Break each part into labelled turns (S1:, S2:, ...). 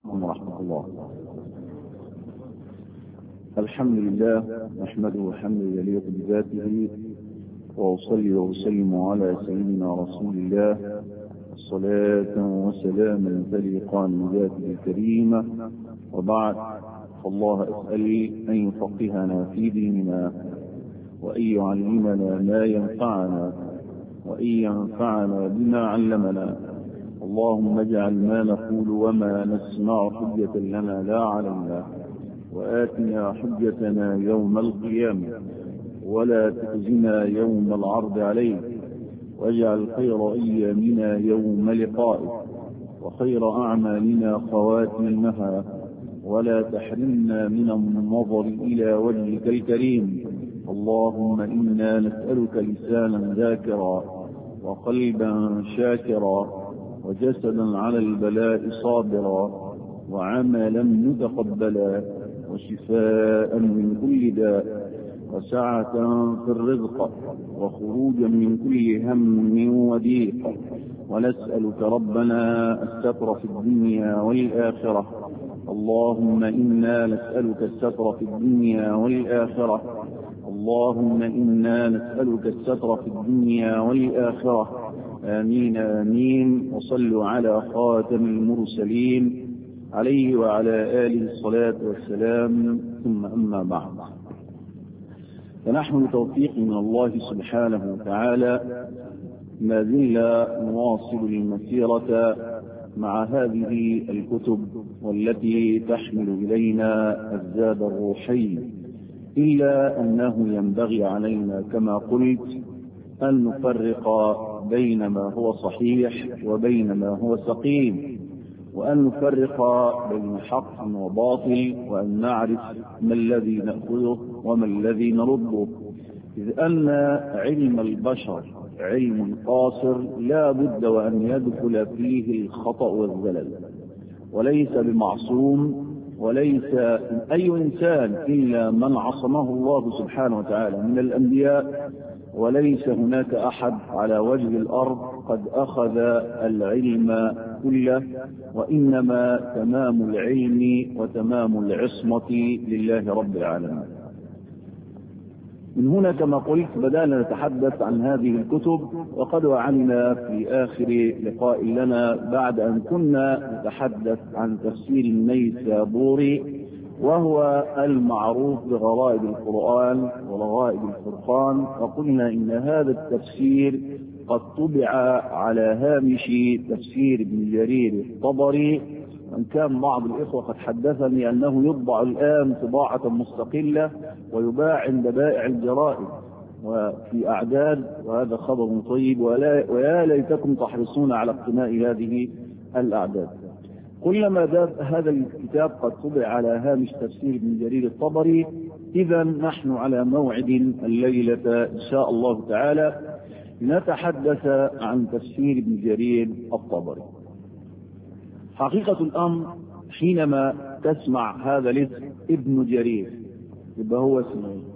S1: ورحمة الله الحمد لله نحمده حمدا يليق بذاته وأصلي وأسلم على سيدنا رسول الله صلاة وسلاما تليقان بذاته الكريمة وبعد فالله أسأل أن يفقهنا في ديننا وأن يعلمنا ما ينفعنا وأن ينفعنا بما علمنا اللهم اجعل ما نقول وما نسمع حجة لنا لا علينا وآتنا حجتنا يوم القيامة ولا تخزنا يوم العرض عليك واجعل خير أيامنا يوم لقائك وخير أعمالنا خواتمها ولا تحرمنا من النظر إلى وجهك الكريم اللهم إنا نسألك لسانا ذاكرا وقلبا شاكرا وجسدا على البلاء صابرا وعملا متقبلا وشفاء من كل داء وسعة في الرزق وخروجا من كل هم وضيق ونسألك ربنا الستر في الدنيا والآخرة اللهم إنا نسألك الستر في الدنيا والآخرة اللهم إنا نسألك الستر في الدنيا والآخرة آمين آمين وصلوا على خاتم المرسلين عليه وعلى آله الصلاة والسلام ثم أما بعد فنحن بتوفيق من الله سبحانه وتعالى ما زلنا نواصل المسيرة مع هذه الكتب والتي تحمل إلينا الزاد الروحي إلا أنه ينبغي علينا كما قلت أن نفرق بين ما هو صحيح وبين ما هو سقيم وأن نفرق بين حق وباطل وأن نعرف ما الذي نأخذه وما الذي نرده إذ أن علم البشر علم قاصر لا بد وأن يدخل فيه الخطأ والزلل وليس بمعصوم وليس أي إنسان إلا من عصمه الله سبحانه وتعالى من الأنبياء وليس هناك أحد على وجه الأرض قد أخذ العلم كله وإنما تمام العلم وتمام العصمة لله رب العالمين من هنا كما قلت بدأنا نتحدث عن هذه الكتب وقد وعدنا في آخر لقاء لنا بعد أن كنا نتحدث عن تفسير النيسابوري وهو المعروف بغرائب القرآن ورغائب الفرقان وقلنا إن هذا التفسير قد طبع على هامش تفسير ابن جرير الطبري وإن كان بعض الإخوة قد حدثني أنه يطبع الآن طباعة مستقلة ويباع عند بائع الجرائد وفي أعداد وهذا خبر طيب ويا ليتكم تحرصون على اقتناء هذه الأعداد كلما دام هذا الكتاب قد طبع على هامش تفسير ابن جرير الطبري إذا نحن على موعد الليلة إن شاء الله تعالى نتحدث عن تفسير ابن جرير الطبري حقيقة الأمر حينما تسمع هذا الاسم ابن جرير يبقى هو اسمه ايه؟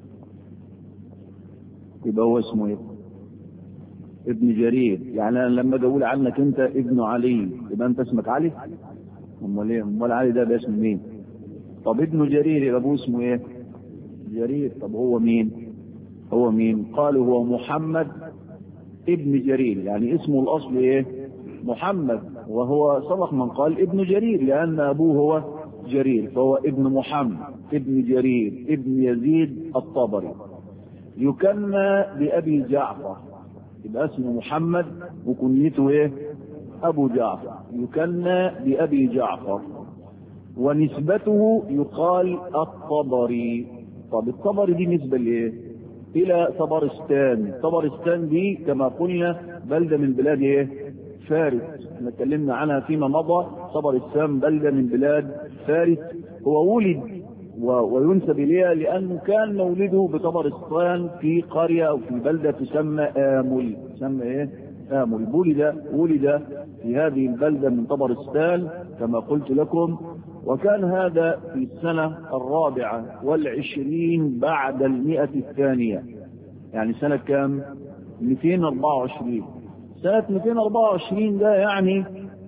S1: يبقى هو اسمه ايه؟ ابن جرير يعني أنا لما اجي اقول عنك انت ابن علي يبقى انت اسمك علي؟ امال ايه؟ امال علي ده باسم مين؟ طب ابن جرير يبقى ابوه اسمه ايه؟ جرير طب هو مين؟ هو مين؟ قالوا هو محمد ابن جرير يعني اسمه الاصل ايه؟ محمد وهو سبق من قال ابن جرير لأن أبوه هو جرير فهو ابن محمد ابن جرير ابن يزيد الطبري يكنى بأبي جعفر يبقى اسمه محمد وكنيته ايه أبو جعفر يكنى بأبي جعفر ونسبته يقال الطبري طب الطبري دي نسبة لإيه؟ إلى طبرستان طبرستان دي كما قلنا بلدة من بلاد إيه؟ فارس احنا اتكلمنا عنها فيما مضى طبرستان بلدة من بلاد فارس هو ولد و... وينسب إليها لأنه كان مولده بطبرستان في قرية أو في بلدة تسمى آمل تسمى إيه؟ آمل ولد ولد في هذه البلدة من طبرستان كما قلت لكم وكان هذا في السنة الرابعة والعشرين بعد المئة الثانية يعني سنة كام 224 سنة 224 ده يعني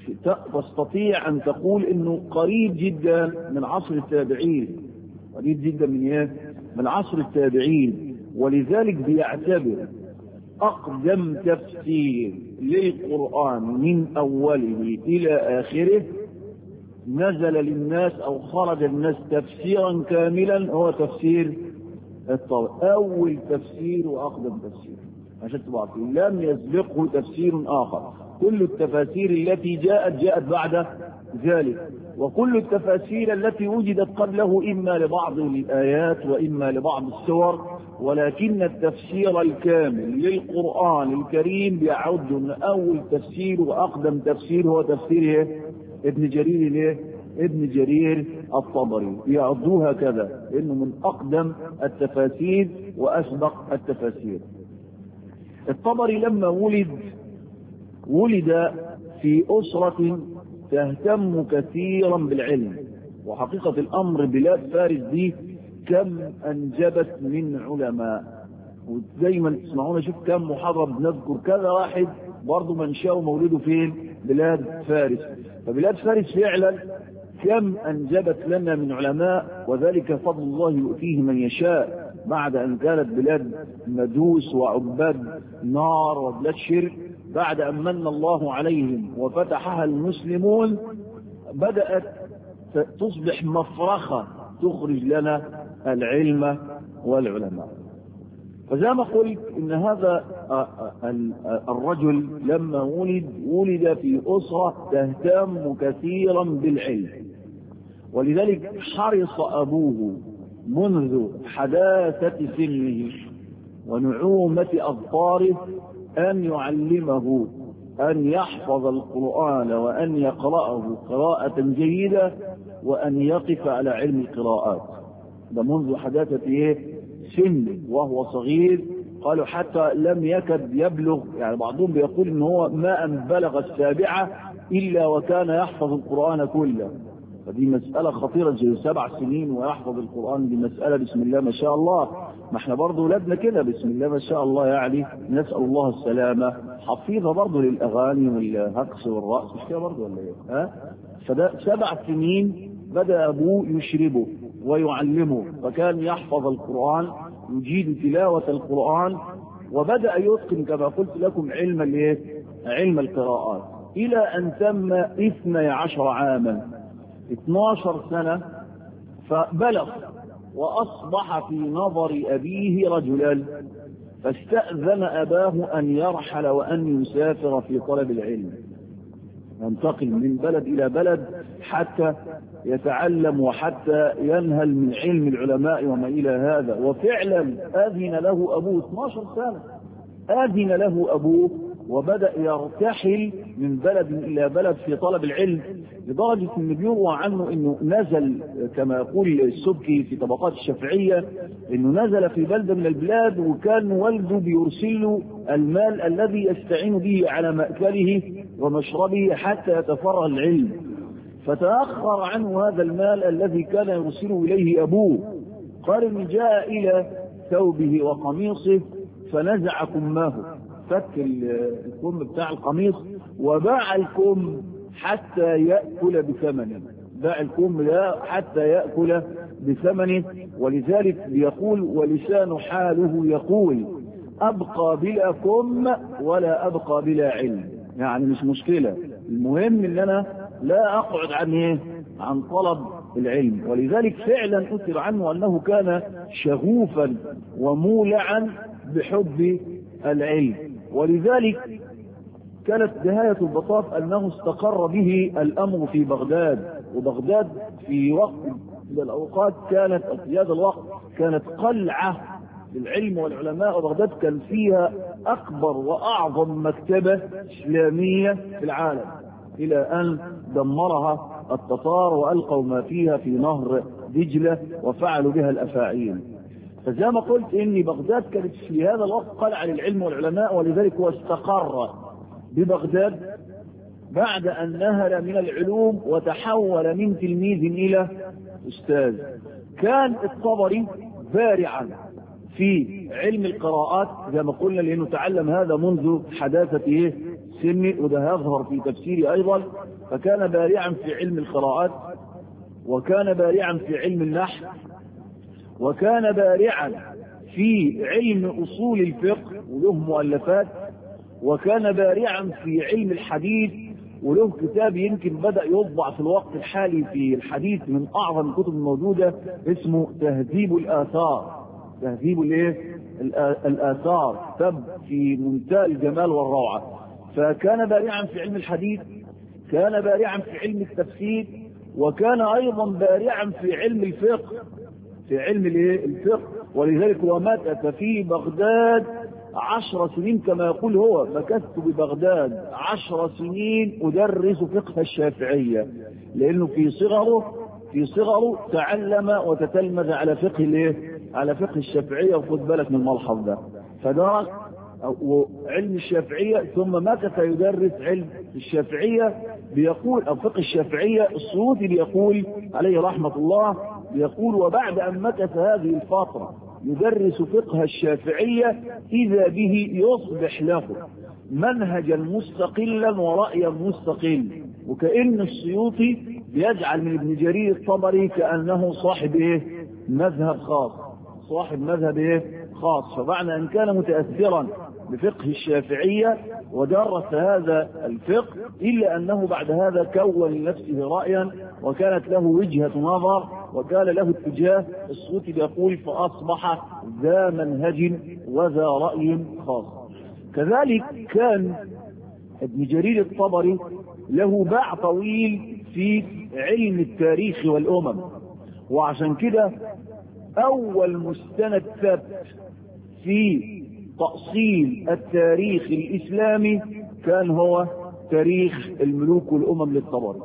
S1: تستطيع أن تقول أنه قريب جدا من عصر التابعين قريب جدا من إيه؟ من عصر التابعين ولذلك بيعتبر أقدم تفسير للقرآن من أوله إلى آخره نزل للناس أو خرج الناس تفسيرا كاملا هو تفسير الطبري أول تفسير وأقدم تفسير عشان تبقى لم يسبقه تفسير آخر كل التفاسير التي جاءت جاءت بعد ذلك وكل التفاسير التي وجدت قبله إما لبعض الآيات وإما لبعض السور ولكن التفسير الكامل للقرآن الكريم بيعد أن أول تفسير وأقدم تفسير هو تفسير ابن جرير ليه؟ ابن جرير الطبري يعدوها كذا انه من اقدم التفاسير واسبق التفاسير الطبري لما ولد ولد في أسرة تهتم كثيرا بالعلم وحقيقة الأمر بلاد فارس دي كم أنجبت من علماء ودايما تسمعونا شوف كم محاضرة بنذكر كذا واحد برضه منشأه مولده فين بلاد فارس فبلاد فارس فعلا كم أنجبت لنا من علماء وذلك فضل الله يؤتيه من يشاء بعد أن كانت بلاد مدوس وعباد نار وبلاد شرك بعد أن من الله عليهم وفتحها المسلمون بدأت تصبح مفرخة تخرج لنا العلم والعلماء فزي ما قلت ان هذا الرجل لما ولد ولد في اسره تهتم كثيرا بالعلم ولذلك حرص ابوه منذ حداثه سنه ونعومه اظفاره ان يعلمه ان يحفظ القران وان يقراه قراءه جيده وان يقف على علم القراءات ده منذ حداثه ايه سن وهو صغير قالوا حتى لم يكد يبلغ يعني بعضهم بيقول ان هو ما ان بلغ السابعه الا وكان يحفظ القران كله فدي مسألة خطيرة زي سبع سنين ويحفظ القرآن دي مسألة بسم الله ما شاء الله ما احنا برضه ولادنا كده بسم الله ما شاء الله يعني نسأل الله السلامة حفيظة برضه للأغاني والهقص والرأس مش كده برضه ولا ايه؟ ها؟ فده سبع سنين بدأ أبوه يشربه ويعلمه فكان يحفظ القرآن يجيد تلاوة القرآن وبدأ يتقن كما قلت لكم علم الايه؟ علم القراءات إلى أن تم اثني عشر عاما 12 سنة فبلغ وأصبح في نظر أبيه رجلا فاستأذن أباه أن يرحل وأن يسافر في طلب العلم ينتقل من بلد إلى بلد حتى يتعلم وحتى ينهل من علم العلماء وما إلى هذا وفعلا أذن له أبوه 12 سنة أذن له أبوه وبدأ يرتحل من بلد إلى بلد في طلب العلم لدرجة أن بيروى عنه أنه نزل كما يقول السبكي في طبقات الشافعية أنه نزل في بلدة من البلاد وكان والده بيرسل له المال الذي يستعين به على مأكله ومشربه حتى يتفرغ العلم فتأخر عنه هذا المال الذي كان يرسله إليه أبوه قال إن جاء إلى ثوبه وقميصه فنزع كماه فك الكم بتاع القميص وباع الكم حتى يأكل بثمنه باع الكم ده حتى يأكل بثمنه ولذلك بيقول ولسان حاله يقول أبقى بلا كم ولا أبقى بلا علم يعني مش مشكلة المهم ان انا لا اقعد عن ايه عن طلب العلم ولذلك فعلا اثر عنه انه كان شغوفا ومولعا بحب العلم ولذلك كانت نهاية البساط أنه استقر به الأمر في بغداد وبغداد في وقت من الأوقات كانت في هذا الوقت كانت قلعة للعلم والعلماء وبغداد كان فيها أكبر وأعظم مكتبة إسلامية في العالم إلى أن دمرها التتار وألقوا ما فيها في نهر دجلة وفعلوا بها الأفاعيل فزي ما قلت ان بغداد كانت في هذا الوقت قلعه للعلم والعلماء ولذلك هو استقر ببغداد بعد ان نهل من العلوم وتحول من تلميذ الى استاذ كان الطبري بارعا في علم القراءات زي ما قلنا لانه تعلم هذا منذ حداثه ايه سنه وده يظهر في تفسيري ايضا فكان بارعا في علم القراءات وكان بارعا في علم النحو وكان بارعا في علم أصول الفقه وله مؤلفات وكان بارعا في علم الحديث وله كتاب يمكن بدأ يطبع في الوقت الحالي في الحديث من أعظم الكتب الموجودة اسمه تهذيب الآثار تهذيب الايه؟ الآثار تب في منتهى الجمال والروعة فكان بارعا في علم الحديث كان بارعا في علم التفسير وكان أيضا بارعا في علم الفقه في علم الايه؟ الفقه ولذلك هو مات في بغداد عشر سنين كما يقول هو مكثت ببغداد عشر سنين أدرس فقه الشافعية لأنه في صغره في صغره تعلم وتتلمذ على فقه الايه؟ على فقه الشافعية وخد بالك من الملحظ ده فدرس علم الشافعية ثم مكث يدرس علم الشافعية بيقول أو فقه الشافعية السيوطي بيقول عليه رحمة الله يقول وبعد أن مكث هذه الفترة يدرس فقه الشافعية إذا به يصبح له منهجا مستقلا ورأيا مستقل وكأن السيوطي بيجعل من ابن جرير الطبري كأنه صاحب إيه؟ مذهب خاص صاحب مذهب إيه؟ خاص فمعنى أن كان متأثرا بفقه الشافعية ودرس هذا الفقه إلا أنه بعد هذا كون لنفسه رأيا وكانت له وجهة نظر وكان له اتجاه الصوت يقول فأصبح ذا منهج وذا رأي خاص كذلك كان ابن جرير الطبري له باع طويل في علم التاريخ والأمم وعشان كده أول مستند ثبت في تأصيل التاريخ الإسلامي كان هو تاريخ الملوك والأمم للطبري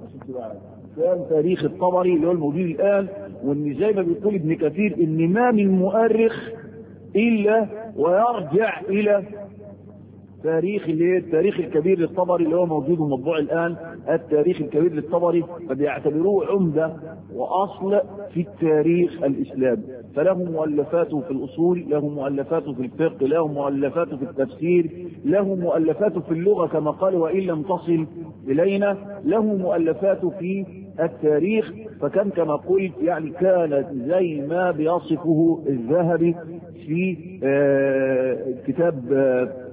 S1: كان تاريخ الطبري اللي هو الموجود الآن وإن زي ما بيقول ابن كثير إن ما من مؤرخ إلا ويرجع إلى تاريخ اللي التاريخ الكبير للطبري اللي هو موجود ومطبوع الآن التاريخ الكبير للطبري فبيعتبروه عمدة وأصل في التاريخ الإسلامي فله مؤلفاته في الأصول له مؤلفاته في الفقه له مؤلفاته في التفسير له مؤلفاته في اللغة كما قال وإن لم تصل إلينا له مؤلفاته في التاريخ فكان كما قلت يعني كانت زي ما بيصفه الذهبي في آه كتاب آه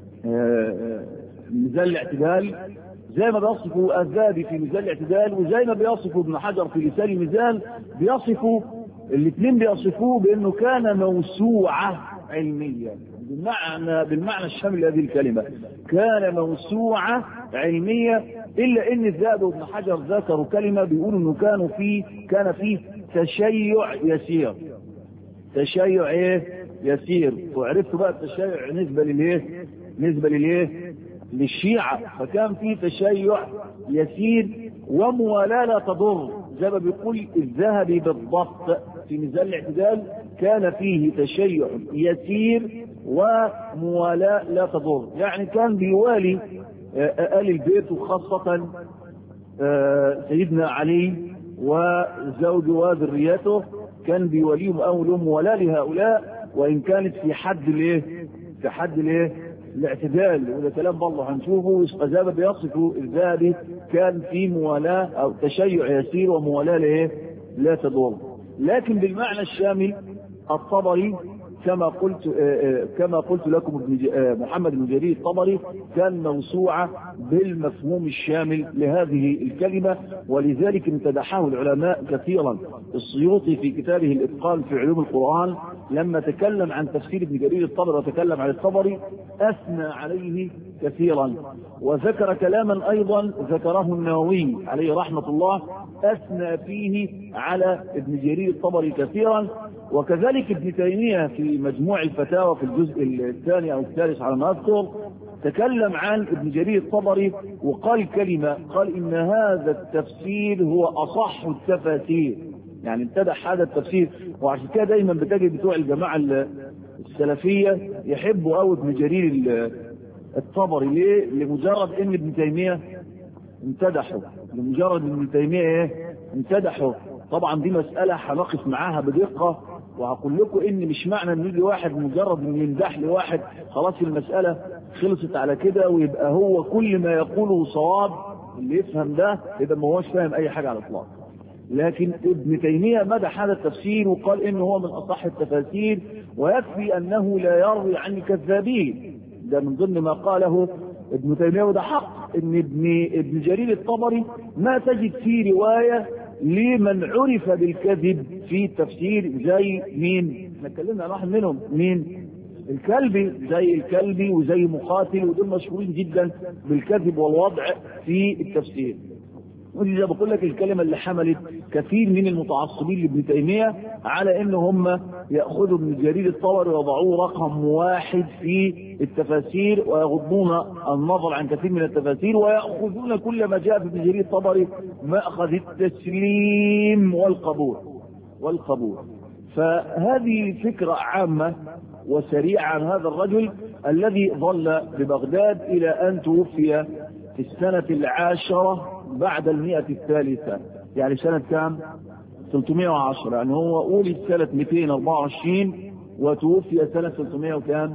S1: ميزان الاعتدال زي ما بيصفوا الذهبي في ميزان الاعتدال وزي ما بيصفوا ابن حجر في لسان الميزان بيصفوا الاثنين بيصفوه بانه كان موسوعه علميه بالمعنى بالمعنى الشامل لهذه الكلمه كان موسوعه علميه الا ان الذهبي وابن حجر ذكروا كلمه بيقولوا انه كانوا فيه كان فيه تشيع يسير تشيع ايه يسير وعرفتوا بقى التشيع نسبه للايه نسبة للايه للشيعة فكان في تشيع يسير وموالاة لا تضر زي ما بيقول الذهبي بالضبط في ميزان الاعتدال كان فيه تشيع يسير وموالاة لا تضر يعني كان بيوالي آل البيت وخاصة سيدنا علي وزوجه وذريته كان بيوليهم أولهم موالاة لهؤلاء وإن كانت في حد الايه في حد الايه الاعتدال وده كلام بالله هنشوفه زي ما بيصفه الذهبي كان في موالاه او تشيع يسير وموالاه لايه؟ لا تضر. لكن بالمعنى الشامل الطبري كما قلت كما قلت لكم ابن محمد بن جرير الطبري كان موسوعه بالمفهوم الشامل لهذه الكلمه ولذلك امتدحه العلماء كثيرا السيوطي في كتابه الاتقان في علوم القران لما تكلم عن تفسير ابن جرير الطبري وتكلم عن الطبري اثنى عليه كثيرا وذكر كلاما ايضا ذكره النووي عليه رحمه الله اثنى فيه على ابن جرير الطبري كثيرا وكذلك ابن تيميه في مجموع الفتاوى في الجزء الثاني او الثالث على ما اذكر تكلم عن ابن جرير الطبري وقال كلمه قال ان هذا التفسير هو اصح التفاسير يعني امتدح هذا التفسير وعشان كده دايما بتجد بتوع الجماعه السلفيه يحبوا قوي ابن جرير الطبري ليه؟ لمجرد ان ابن تيميه امتدحه لمجرد ان ابن تيميه ايه؟ امتدحه طبعا دي مساله هنقف معاها بدقه وهقول لكم ان مش معنى ان يجي واحد مجرد ان يمدح لواحد خلاص المساله خلصت على كده ويبقى هو كل ما يقوله صواب اللي يفهم ده يبقى ما هوش فاهم اي حاجه على الاطلاق لكن ابن تيميه مدح هذا التفسير وقال انه هو من اصح التفاسير ويكفي انه لا يروي عن الكذابين ده من ضمن ما قاله ابن تيميه وده حق ان ابن ابن جرير الطبري ما تجد فيه روايه لمن عرف بالكذب في التفسير زي مين؟ احنا اتكلمنا عن واحد منهم مين؟ الكلبي زي الكلبي وزي مقاتل ودول مشهورين جدا بالكذب والوضع في التفسير. ودي زي بقول لك الكلمه اللي حملت كثير من المتعصبين لابن تيميه على ان هم ياخذوا ابن جرير الطبري ويضعوه رقم واحد في التفاسير ويغضون النظر عن كثير من التفاسير وياخذون كل ما جاء في ابن جرير الطبري ماخذ التسليم والقبول والقبول فهذه فكره عامه وسريعه عن هذا الرجل الذي ظل ببغداد الى ان توفي في السنه العاشره بعد المئة الثالثة يعني سنة كام 310 يعني هو ولد سنة 224 وتوفي سنة 300 وكام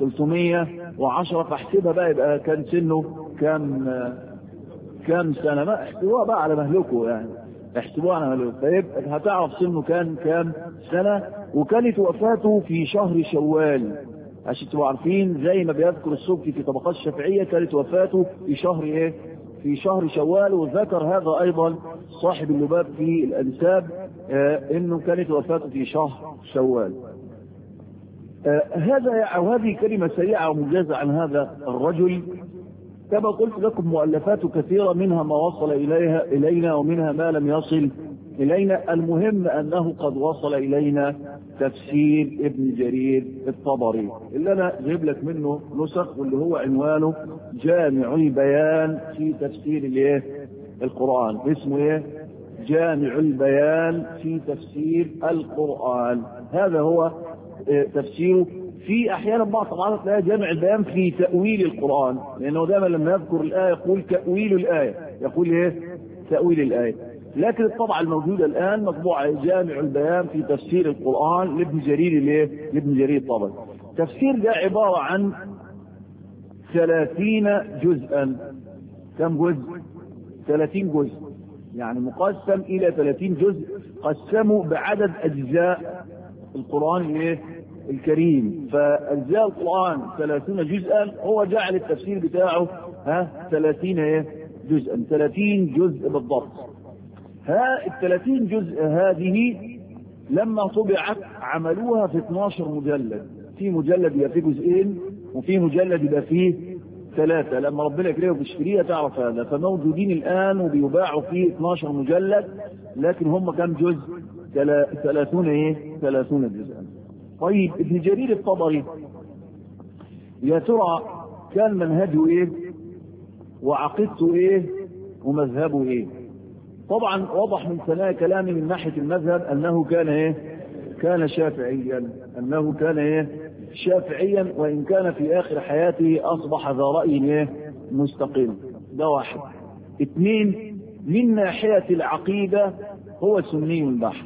S1: 310 فاحسبها بقى يبقى كان سنه كام كام سنة ما احسبوها بقى على مهلكه يعني احسبوها على مهلكه فيبقى هتعرف سنه كان كام سنة وكانت وفاته في شهر شوال عشان تبقوا عارفين زي ما بيذكر السبكي في طبقات الشافعية كانت وفاته في شهر ايه؟ في شهر شوال وذكر هذا ايضا صاحب اللباب في الانساب آه انه كانت وفاته في شهر شوال آه هذا او هذه كلمه سريعه ومجازه عن هذا الرجل كما قلت لكم مؤلفات كثيره منها ما وصل اليها الينا ومنها ما لم يصل الينا المهم انه قد وصل الينا تفسير ابن جرير الطبري اللي انا جايب لك منه نسخ واللي هو عنوانه جامع البيان في تفسير الايه القران اسمه ايه جامع البيان في تفسير القران هذا هو اه تفسيره في احيانا بعض طبعا تلاقي جامع البيان في تاويل القران لانه دائما لما يذكر الايه يقول تاويل الايه يقول ايه تاويل الايه لكن الطبعة الموجودة الآن مطبوعة جامع البيان في تفسير القرآن لابن جرير الايه؟ لابن جرير الطبري. تفسير ده عبارة عن ثلاثين جزءا. كم جزء؟ ثلاثين جزء. يعني مقسم إلى ثلاثين جزء قسموا بعدد أجزاء القرآن الايه؟ الكريم فأجزاء القرآن ثلاثون جزءا هو جعل التفسير بتاعه ها ثلاثين ايه؟ جزءا ثلاثين جزء بالضبط ها الثلاثين جزء هذه لما طبعت عملوها في 12 مجلد في مجلد يبقى فيه جزئين وفي مجلد يبقى فيه ثلاثة لما ربنا يكرمه وتشتريها تعرف هذا فموجودين الآن وبيباعوا فيه 12 مجلد لكن هم كم جزء؟ 30 ايه؟ 30 جزءا. طيب ابن جرير الطبري يا ترى كان منهجه ايه؟ وعقيدته ايه؟ ومذهبه ايه؟ طبعا وضح من ثنايا كلامي من ناحيه المذهب انه كان ايه؟ كان شافعيا انه كان ايه؟ شافعيا وان كان في اخر حياته اصبح ذا راي ايه؟ مستقل ده واحد. اثنين من ناحيه العقيده هو سني بحت.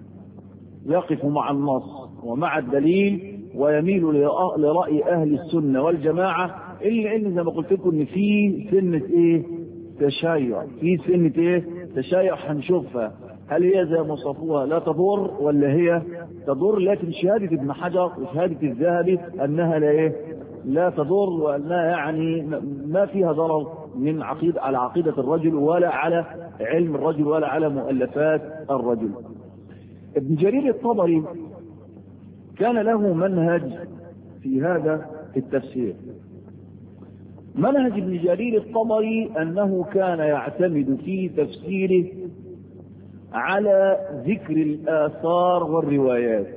S1: يقف مع النص ومع الدليل ويميل لراي اهل السنه والجماعه الا ان زي ما قلت لكم ان في سنه ايه؟ تشيع في سنه ايه؟ تشيع هنشوفها هل هي زي ما وصفوها لا تضر ولا هي تضر لكن شهادة ابن حجر وشهادة الذهبي أنها لا إيه لا تضر وأنها يعني ما فيها ضرر من عقيدة على عقيدة الرجل ولا على علم الرجل ولا على مؤلفات الرجل ابن جرير الطبري كان له منهج في هذا التفسير منهج ابن جرير الطبري انه كان يعتمد في تفسيره على ذكر الاثار والروايات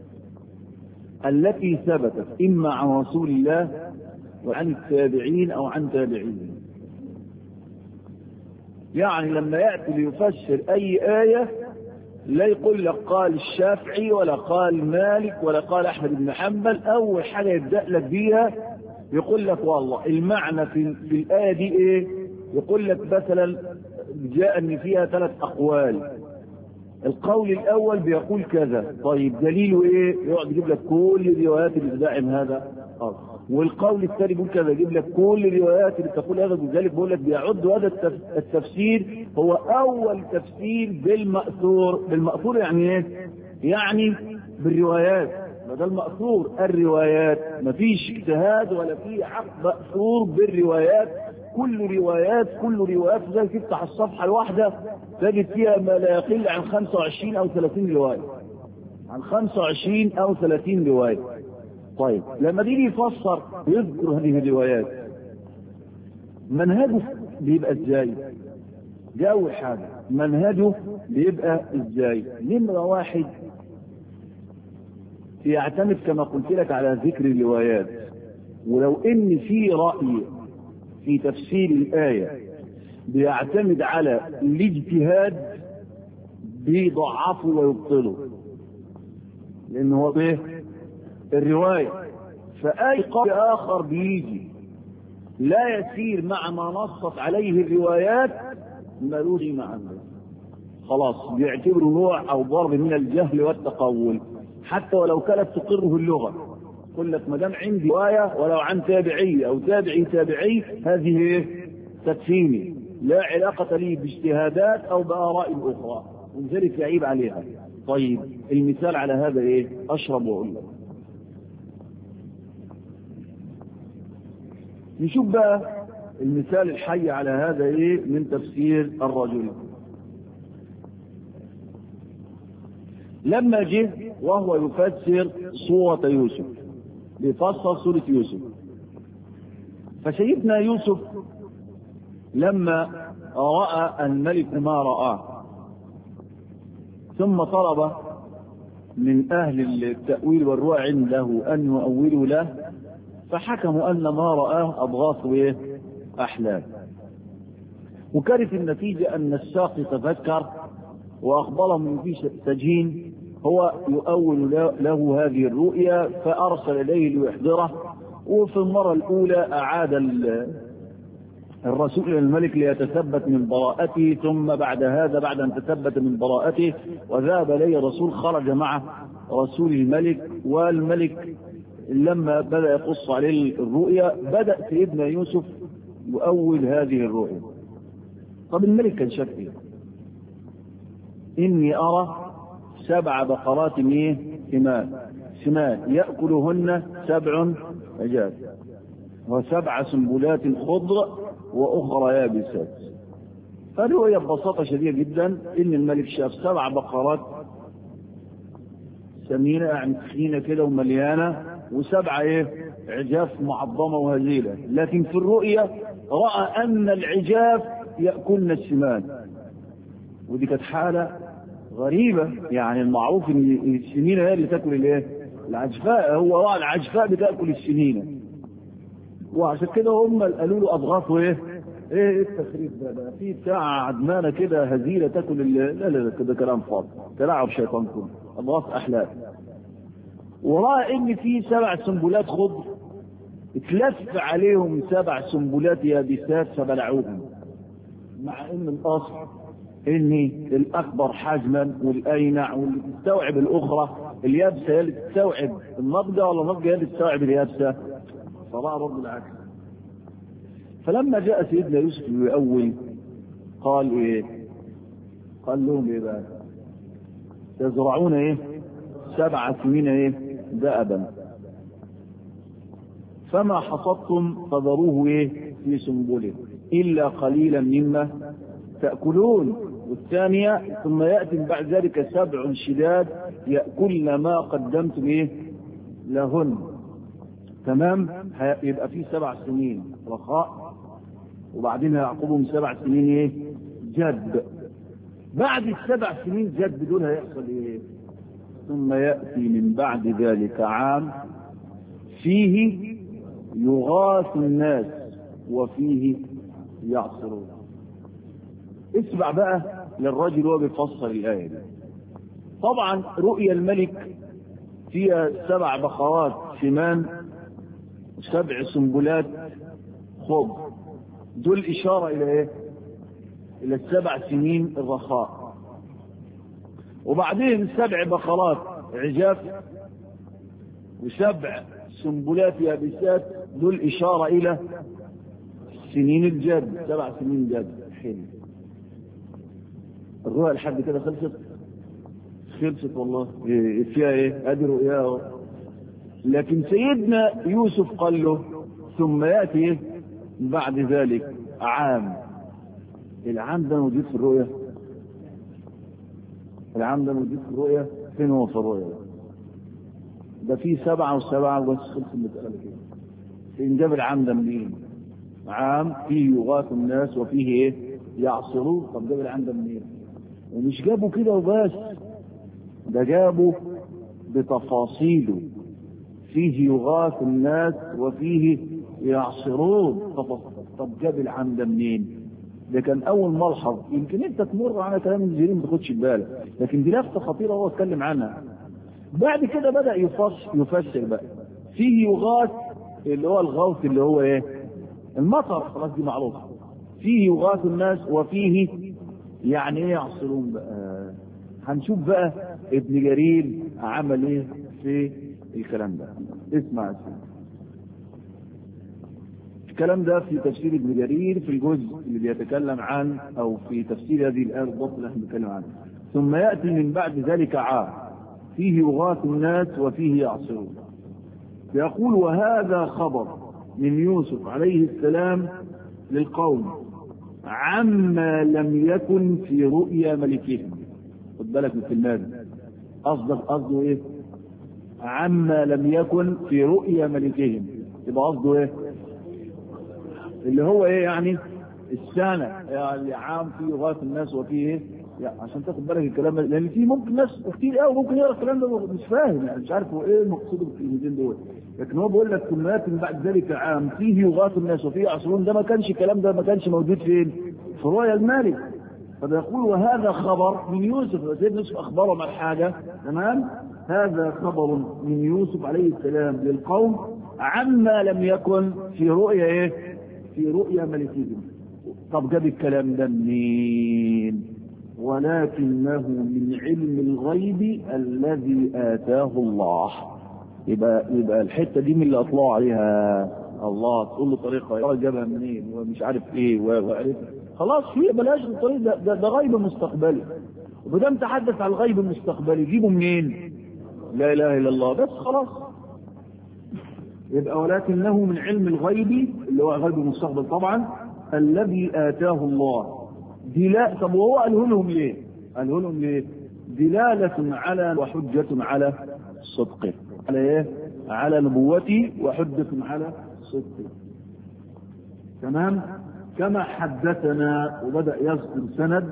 S1: التي ثبتت اما عن رسول الله وعن التابعين او عن تابعين يعني لما ياتي ليفسر اي ايه لا يقول لك قال الشافعي ولا قال مالك ولا قال احمد بن حنبل اول حاجه يبدا لك بيها يقول لك والله المعنى في, في الآية دي إيه؟ يقول لك مثلا جاء أن فيها ثلاث أقوال. القول الأول بيقول كذا، طيب دليله إيه؟ يقعد يجيب لك كل الروايات اللي بتدعم هذا آه. والقول الثاني بيقول كذا يجيب لك كل الروايات اللي تقول هذا وذلك بيقول لك بيعد هذا التف- التفسير هو اول تفسير بالمأثور بالمأثور يعني ايه؟ يعني بالروايات ما ده المأثور الروايات مفيش اجتهاد ولا في حق مأثور بالروايات كل روايات كل روايات زي تفتح الصفحة الواحدة تجد فيها ما لا يقل عن 25 أو 30 رواية عن 25 أو 30 رواية طيب لما تيجي يفسر يذكر هذه الروايات منهجه بيبقى ازاي؟ دي أول حاجة منهجه بيبقى ازاي؟ نمرة واحد يعتمد كما قلت لك على ذكر الروايات ولو ان في رأي في تفسير الآية بيعتمد على الاجتهاد بيضعفه ويبطله لأن هو ايه الرواية فأي قول آخر بيجي لا يسير مع ما نصت عليه الروايات ملوش قيمة عنده خلاص بيعتبره نوع أو ضرب من الجهل والتقول حتى ولو كانت تقره اللغة يقول لك ما دام عندي رواية ولو عن تابعي أو تابعي تابعي هذه إيه؟ تكفيني لا علاقة لي باجتهادات أو بآراء أخرى ولذلك يعيب عليها طيب المثال على هذا إيه؟ أشرب وأقول لك نشوف بقى المثال الحي على هذا ايه من تفسير الرجل لما جه وهو يفسر سورة يوسف بيفسر سورة يوسف فسيدنا يوسف لما رأى الملك ما رآه ثم طلب من أهل التأويل والرؤى عنده أن يؤولوا له فحكموا أن ما رآه أضغاث إيه؟ أحلام وكانت النتيجة أن الساقي تفكر وأخبرهم من في سجين هو يؤول له هذه الرؤيا فأرسل إليه ليحضره وفي المرة الأولى أعاد الرسول إلى الملك ليتثبت من براءته ثم بعد هذا بعد أن تثبت من براءته وذهب إليه الرسول خرج مع رسول الملك والملك لما بدأ يقص عليه الرؤيا بدأ سيدنا يوسف يؤول هذه الرؤيا طب الملك كان شاف ايه؟ إني أرى سبع بقرات ايه؟ سمان سمان يأكلهن سبع عجاف وسبع سنبلات خضر وأخرى يابسات فالرؤيا ببساطة شديدة جدا إن الملك شاف سبع بقرات سمينة يعني تخينة كده ومليانة وسبعة ايه عجاف معظمة وهزيلة لكن في الرؤيا رأى أن العجاف يأكلن السمان ودي كانت حالة غريبة يعني المعروف ان السمينة هي اللي تاكل الايه العجفاء هو رأى العجفاء بتاكل السمينة وعشان كده هم قالوا له اضغاثه ايه ايه التخريف ده ده في بتاع عدمانه كده هزيله تاكل ال- لا لا لا كده كلام فاضي تلاعب شيطان كله اضغاث احلام وراى ان في سبع سنبلات خضر اتلف عليهم سبع سنبلات يابسات فبلعوهم مع ان الاصل ان الاكبر حجما والاينع واللي تستوعب الاخرى اليابسه هي اللي تستوعب النضجه ولا النضجه هي اللي تستوعب اليابسه فراى برضه العكس فلما جاء سيدنا يوسف يؤول قال ايه قال لهم ايه بقى تزرعون ايه سبع سنين ايه دأبا فما حصدتم فذروه ايه في سنبله الا قليلا مما تأكلون والثانية ثم يأتي من بعد ذلك سبع شداد يأكلن ما قدمتم ايه لهن تمام يبقى في سبع سنين رخاء وبعدين هيعقبهم سبع سنين ايه جد بعد السبع سنين جد دول هيحصل ايه ثم يأتي من بعد ذلك عام فيه يغاث الناس وفيه يعصرون اسمع بقى للرجل وهو بيفسر الآية دي طبعا رؤيا الملك فيها سبع بقرات سمان وسبع سنبلات خضر دول إشارة إلى إيه؟ إلى السبع سنين الرخاء وبعدين سبع بقرات عجاف وسبع سنبلات يابسات دول إشارة إلى سنين الجد سبع سنين جد حلو الرؤيا لحد كده خلصت خلصت والله إيه فيها ايه ادي رؤياه لكن سيدنا يوسف قال له ثم ياتي بعد ذلك عام العام ده موجود في الرؤيا العام ده موجود في الرؤيا فين هو في الرؤيا ده في سبعة وسبعة بس خلص المسألة كده فين جاب العام ده منين؟ عام فيه يغاث الناس وفيه ايه؟ يعصرون طب جاب العام ده منين؟ ومش جابوا كده وبس ده جابوا بتفاصيله فيه يغاث الناس وفيه يعصرون طب, طب جاب العام ده منين؟ ده كان اول ملحظ يمكن انت تمر على كلام الجيرين ما تاخدش بالك لكن دي لفته خطيره هو اتكلم عنها بعد كده بدا يفسر يفسر بقى فيه يغاث اللي هو الغوث اللي هو ايه المطر خلاص دي معروفه فيه يغاث الناس وفيه يعني ايه يعصرون بقى هنشوف بقى ابن جرير عمل ايه في الكلام ده اسمع يا سيدي الكلام ده في تفسير ابن جرير في الجزء اللي بيتكلم عن او في تفسير هذه الايه بالضبط اللي احنا بنتكلم عنها ثم ياتي من بعد ذلك عام فيه يغاث الناس وفيه يعصرون يقول وهذا خبر من يوسف عليه السلام للقوم عما لم يكن في رؤيا ملكهم خد بالك من الكلمات قصدك قصده ايه؟ عما لم يكن في رؤيا ملكهم يبقى قصده ايه؟ اللي هو ايه يعني السنه يعني عام فيه غايه الناس وفيه ايه يعني عشان تاخد بالك الكلام ده لان في ممكن ناس كتير قوي ممكن يقرا الكلام ده مش فاهم يعني مش عارف هو ايه المقصود بالكلمتين دول لكن هو بيقول لك ثم ياتي بعد ذلك عام فيه يغاث الناس وفيه يعصرون ده ما كانش الكلام ده ما كانش موجود فين؟ في رؤيا الملك فبيقول وهذا خبر من يوسف سيدنا يوسف اخبرهم عن حاجه تمام؟ هذا خبر من يوسف عليه السلام للقوم عما لم يكن في رؤيا ايه؟ في رؤيا ملكهم طب جاب الكلام ده منين ولكنه من علم الغيب الذي آتاه الله يبقى يبقى الحته دي من اللي اطلعوا عليها الله تقول له طريقه جابها منين ومش عارف ايه وعرف خلاص في بلاش الطريق ده, ده, ده غيب مستقبلي وبدام تحدث عن الغيب المستقبلي جيبه منين؟ لا اله الا الله بس خلاص يبقى ولكنه من علم الغيب اللي هو غيب المستقبل طبعا الذي آتاه الله دلاء طب وهو قاله لهم ليه؟ قاله لهم ليه؟ دلالة على وحجة على صدقه على ايه؟ على نبوتي وحجة على صدقه تمام؟ كما حدثنا وبدأ يذكر سند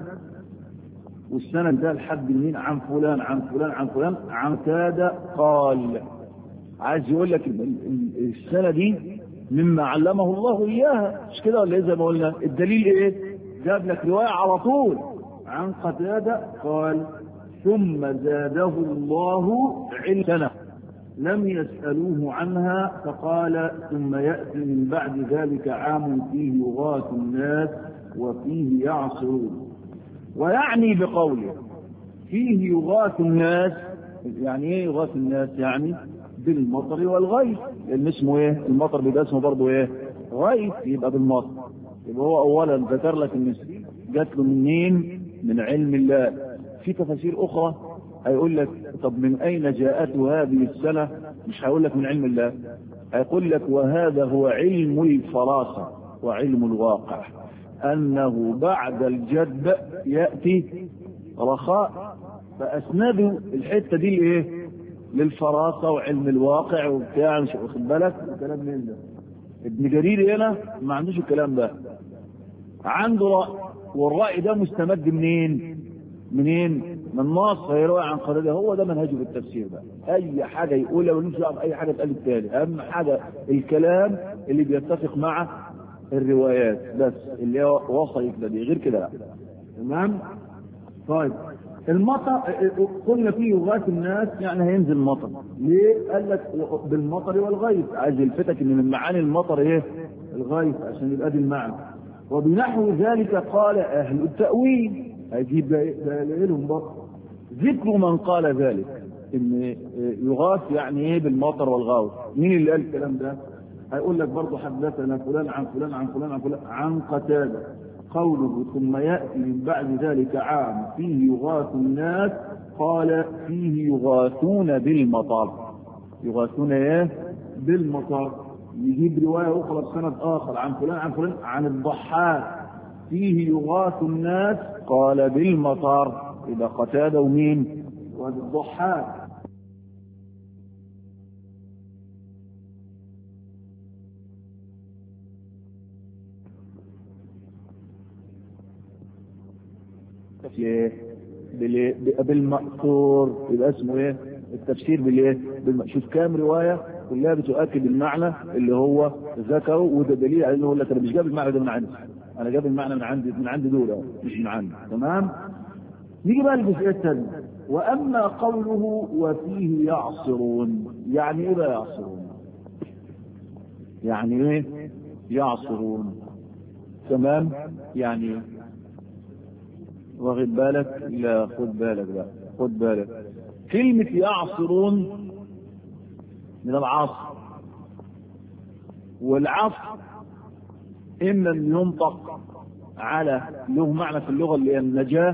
S1: والسند ده لحد مين عن فلان عن فلان عن فلان عن كاد قال عايز يقول لك السنة دي مما علمه الله إياها مش كده ولا إيه زي ما قلنا الدليل إيه جاب لك رواية على طول عن قتادة قال ثم زاده الله علم سنة لم يسألوه عنها فقال ثم يأتي من بعد ذلك عام فيه يغاث الناس وفيه يعصرون ويعني بقوله فيه يغاث الناس يعني ايه يغاث الناس يعني بالمطر والغيث لان اسمه ايه المطر بيبقى اسمه برضه ايه غيث يبقى بالمطر يبقى هو اولا ذكر لك ان جات له منين من علم الله في تفاسير اخرى هيقول لك طب من اين جاءته هذه السنه مش هيقول لك من علم الله هيقول لك وهذا هو علم الفراسه وعلم الواقع انه بعد الجد ياتي رخاء فاسندوا الحته دي لايه؟ للفراسه وعلم الواقع وبتاع مش واخد بالك الكلام من ده ابن جرير هنا ما عندوش الكلام ده عنده راي والراي ده مستمد منين؟ منين؟ من نص هيروي عن قرية هو ده منهجه في التفسير بقى اي حاجه يقولها ملوش دعوه باي حاجه تقال التاني اهم حاجه الكلام اللي بيتفق مع الروايات بس اللي هو وصل كده دي غير كده لا تمام طيب المطر قلنا فيه يغاث الناس يعني هينزل مطر ليه؟ قال لك بالمطر والغيث عايز يلفتك ان من معاني المطر ايه؟ الغيث عشان يبقى دي المعنى وبنحو ذلك قال اهل التاويل هيجيب ده لهم برضه ذكر من قال ذلك ان يغاث يعني ايه بالمطر والغوث مين اللي قال الكلام ده هيقول لك برضه حدثنا فلان عن فلان عن فلان عن فلان عن قتاده قوله ثم ياتي من بعد ذلك عام فيه يغاث الناس قال فيه يغاثون بالمطر يغاثون ايه بالمطر يجيب روايه اخرى بسند اخر عن فلان عن فلان عن الضحاك فيه يغاث الناس قال بالمطر اذا قتاده ومين والضحاك بالمأثور يبقى اسمه ايه التفسير بالايه بالم... شوف كام روايه كلها بتؤكد المعنى اللي هو ذكره وده دليل على انه يقول لك انا مش جاب المعنى ده من عندي انا جاب المعنى من عندي من عندي دول مش من عندي تمام نيجي بقى للجزئيه الثانيه واما قوله وفيه يعصرون يعني ايه بقى يعصرون يعني ايه يعصرون تمام يعني واخد بالك لا خد بالك بقى خد بالك كلمة يعصرون من العصر والعصر إما أن ينطق على له معنى في اللغة اللي هي النجاة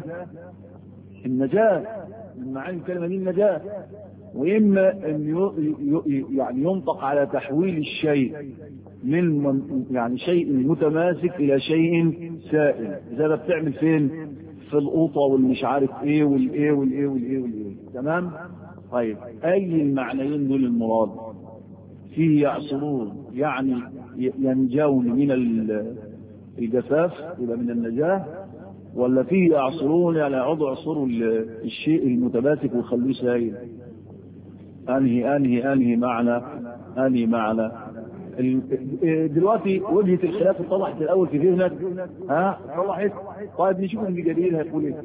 S1: النجاة من معاني الكلمة دي النجاة وإما أن يعني ينطق على تحويل الشيء من يعني شيء متماسك إلى شيء سائل إذا ده بتعمل فين؟ في القوطه والمش عارف ايه والايه والايه والايه والايه تمام طيب اي المعنيين دول المراد فيه يعصرون يعني ينجون من الجفاف يبقى من النجاه ولا فيه يعصرون يعني يقعدوا يعصروا الشيء المتماسك ويخلوه سايل انهي انهي انهي معنى انهي معنى دلوقتي وجهه الخلاف اتضحت الاول في ذهنك ها اتضحت طيب نشوف ابن جرير هيقول ايه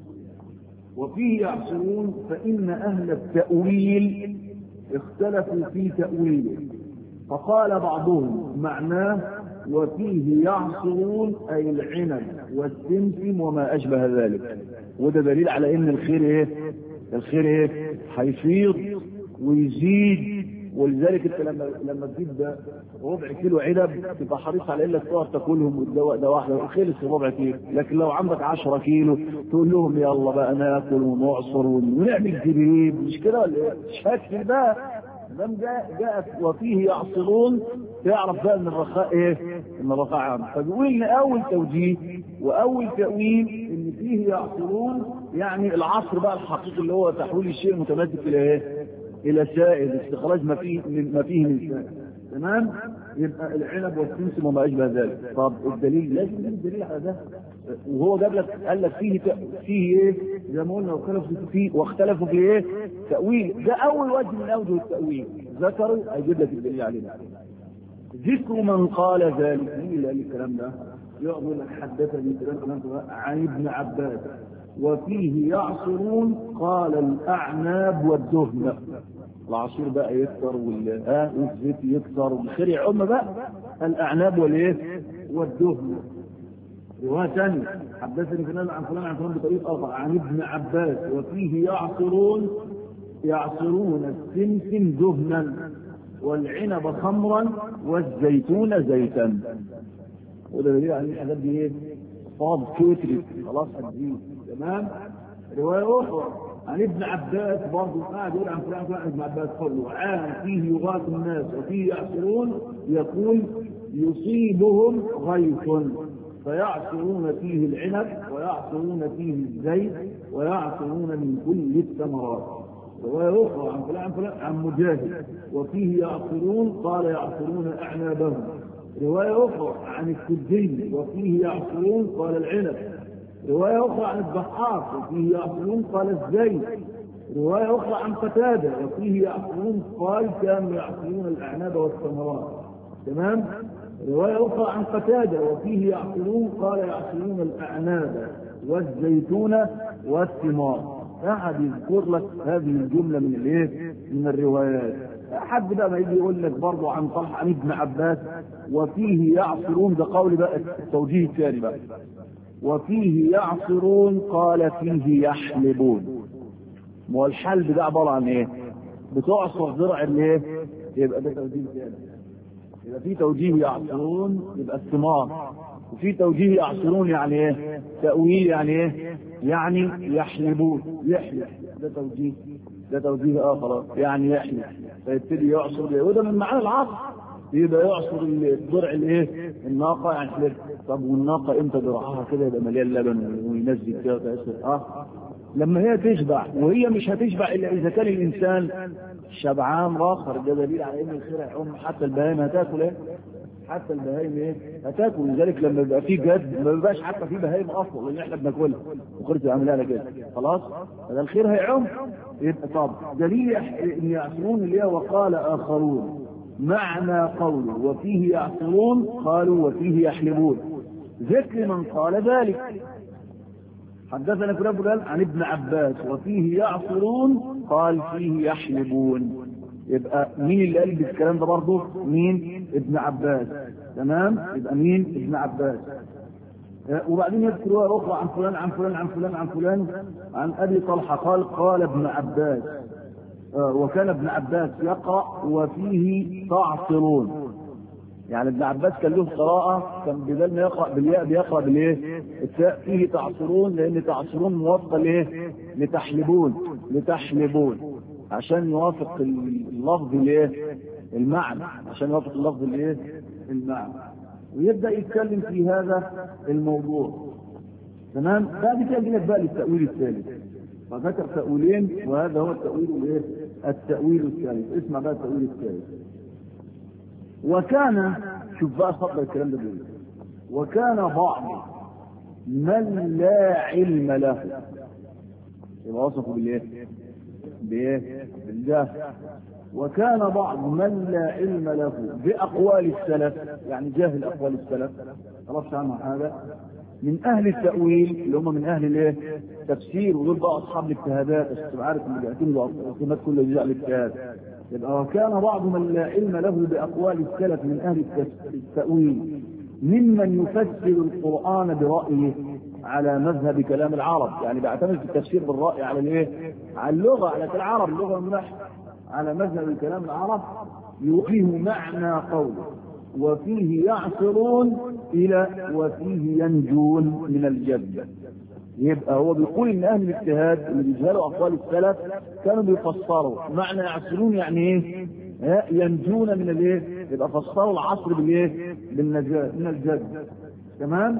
S1: وفيه يعصرون فان اهل التاويل اختلفوا في تاويله فقال بعضهم معناه وفيه يعصرون اي العنب والسمسم وما اشبه ذلك وده دليل على ان الخير ايه الخير ايه هيفيض ويزيد ولذلك انت لما لما تجيب ربع كيلو عنب تبقى حريص على انك تقعد تاكلهم والدواء ده واحده خلص ربع كيلو لكن لو عندك 10 كيلو تقول لهم يلا بقى ناكل ونعصر ونعمل زبيب مش كده ولا ايه؟ شكل بقى دام جاء جاءت وفيه يعصرون تعرف بقى ان الرخاء ايه؟ ان الرخاء عام فبيقول ان اول توجيه واول تاويل ان فيه يعصرون يعني العصر بقى الحقيقي اللي هو تحويل الشيء المتماسك الى ايه؟ الى سائل استخراج ما فيه من ما فيه من سائل تمام يبقى العنب والسمسم وما اشبه ذلك طب الدليل لازم الدليل على ده وهو جاب لك قال لك فيه فيه ايه زي ما قلنا واختلفوا فيه واختلفوا في ايه تاويل ده اول وجه من اوجه التاويل ذكروا هيجيب لك الدليل عليه ذكر من قال ذلك مين اللي قال الكلام ده؟ يقول لك حدثني كلام عن ابن عباس وفيه يعصرون قال الأعناب والدهن العصير بقى يكثر وال ها والزيت يكثر والخير يعم بقى الأعناب والإيه؟ والدهن رواية ثانية حدثني فلان عن فلان عن فلان بطريق آخر عن ابن عباس وفيه يعصرون يعصرون السمسم دهنا والعنب خمرا والزيتون زيتا وده دليل على الحاجات دي ايه؟ فاض كترت خلاص هتزيد تمام رواية أخرى عن ابن عباس برضه قاعد يقول عن فلان فلان ابن عباس قوله عام فيه يغاث الناس وفيه يعصرون يقول يصيبهم غيث فيعصرون فيه العنب ويعصرون فيه الزيت ويعصرون من كل الثمرات رواية أخرى عن فلان عن فلان عن مجاهد وفيه يعصرون قال يعصرون أعنابهم رواية أخرى عن السدي وفيه يعصرون قال العنب رواية أخرى عن الضحاك وفيه يعصرون قال الزيت رواية أخرى عن قتادة وفيه يعصرون قال كانوا يعصرون الأعناب والثمرات تمام رواية أخرى عن قتادة وفيه يعصرون قال يعصرون الأعناب والزيتون والثمار أحد يذكر لك هذه الجملة من الإيه؟ من الروايات حد بقى ما يجي يقول لك برضه عن طلحة عن ابن عباس وفيه يعصرون ده قول بقى التوجيه الثاني بقى وفيه يعصرون قال فيه يحلبون ما هو الحلب ده عباره عن ايه؟ بتعصر ضرع الايه؟ يبقى ده توجيه ثاني يبقى في توجيه يعصرون يبقى الثمار وفي توجيه يعصرون يعني ايه؟ تأويل يعني ايه؟ يعني يحلبون يحلب ده توجيه ده توجيه اخر يعني يحلب فيبتدي يعصر وده من معاني العصر يبقى يعصر الضرع الايه؟ الناقه يعني حلب طب والناقه امتى ضرعها كده يبقى مليان لبن وينزل كده وتأثر اه لما هي تشبع وهي مش هتشبع الا اذا كان الانسان شبعان راخر ده دليل على ان الخير هيقوم حتى البهائم هتاكل ايه؟ حتى البهائم ايه؟ هتاكل لذلك لما يبقى في جد ما بيبقاش حتى في بهائم اصلا اللي احنا بناكلها وقلت عاملها لنا كده خلاص؟ هذا الخير هيعم يبقى طب دليل ان يعصرون اللي هي وقال اخرون معنى قوله وفيه يعصرون قالوا وفيه يحلبون ذكر من قال ذلك حدثنا كلاب بلال عن ابن عباس وفيه يعصرون قال فيه يحلبون يبقى مين اللي قال الكلام ده برضه مين ابن عباس تمام يبقى مين ابن عباس وبعدين يذكر رواية أخرى عن فلان عن فلان عن فلان عن فلان عن أبي طلحة قال قال ابن عباس وكان ابن عباس يقرأ وفيه تعصرون يعني ابن عباس كان له قراءة كان بدل ما يقرأ بالياء بيقرأ بالايه؟ التاء فيه تعصرون لأن تعصرون موافقة لايه؟ لتحلبون لتحلبون عشان يوافق اللفظ الايه؟ المعنى عشان يوافق اللفظ الايه؟ المعنى ويبدأ يتكلم في هذا الموضوع تمام؟ بعد كده يجي بقى للتأويل الثالث فذكر تأويلين وهذا هو التأويل الايه؟ التأويل الثالث اسمع بقى التأويل الثالث وكان شوف بقى صدق الكلام ده بيقول وكان بعض من لا علم له يبقى وصفه بالايه؟ بايه؟ بالجهل وكان بعض من لا علم له باقوال السلف يعني جاهل اقوال السلف عرفت عنه هذا من اهل التاويل اللي هم من اهل الايه؟ تفسير ودول بقى اصحاب الاجتهادات عشان تبقى عارف ان بيعتمدوا اعتماد كل اجزاء الاجتهاد يبقى وكان بعض من لا علم له باقوال السلف من اهل التاويل ممن يفسر القران برايه على مذهب كلام العرب يعني بيعتمد في التفسير بالراي على الايه؟ على اللغه على العرب اللغه والنحو على مذهب كلام العرب يوحيه معنى قوله وفيه يعصرون الى وفيه ينجون من الجد يبقى هو بيقول ان اهل الاجتهاد اللي بيجهلوا اقوال السلف كانوا بيفسروا معنى يعصرون يعني ايه؟ ينجون من الايه؟ يبقى فسروا العصر بالايه؟ بالنجاة من الجد تمام؟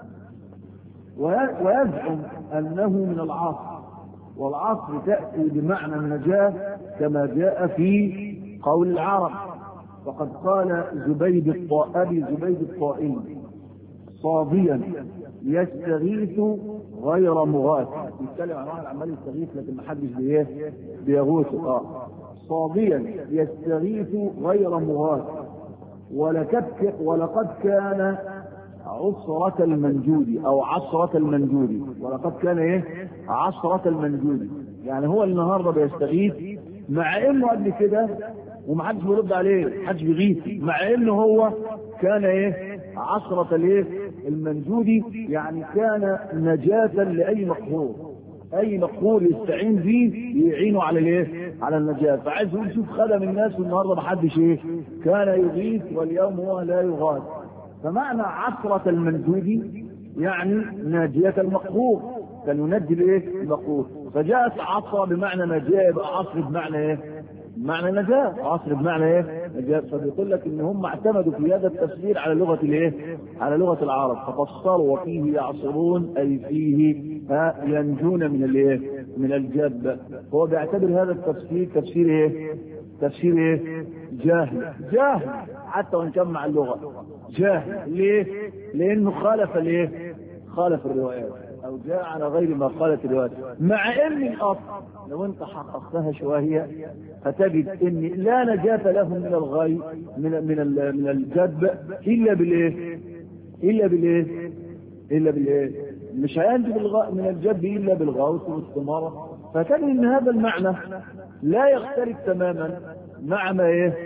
S1: ويزعم انه من العصر والعصر تاتي بمعنى النجاه كما جاء في قول العرب وقد قال زبيد الطائي زبيد الطائي صاضيا يستغيث غير مغاث يتكلم عن واحد عمال يستغيث لكن ما حدش بايه بيغوثه اه صاضيا يستغيث غير مغاث ولقد ولقد كان عصرة المنجود او عصرة المنجود ولقد كان ايه عصرة المنجود يعني هو النهارده بيستغيث مع انه قبل كده ومحدش بيرد عليه محدش بيغيث مع انه هو كان ايه عصرة الايه المنجودي يعني كان نجاة لأي مقهور أي مقهور يستعين به يعينه على الايه؟ على النجاة فعايز يقول شوف خدم الناس والنهارده ما حدش ايه؟ كان يغيث واليوم هو لا يغاث فمعنى عصرة المنجودي يعني ناجية المقهور كان ينجي الايه؟ المقهور فجاءت عصرة بمعنى نجاة يبقى عصر بمعنى ايه؟ بمعنى نجاة عصر بمعنى ايه نجاة فبيقول لك ان هم اعتمدوا في هذا التفسير على لغة الايه على لغة العرب ففسروا وفيه يعصرون اي فيه ينجون من الايه من الجد هو بيعتبر هذا التفسير تفسير ايه تفسير ايه جاهل جاهل حتى وان كان مع اللغة جاهل ليه لانه خالف الايه خالف الروايات او جاء على غير ما قالت الروايات مع ان الاصل لو انت حققتها شويه فتجد ان لا نجاة لهم من الغي من من من الجدب الا بالايه؟ الا بالايه؟ الا بالايه؟ مش هينجو من الجدب الا بالغوث والاستماره فتجد ان هذا المعنى لا يختلف تماما مع ما ايه؟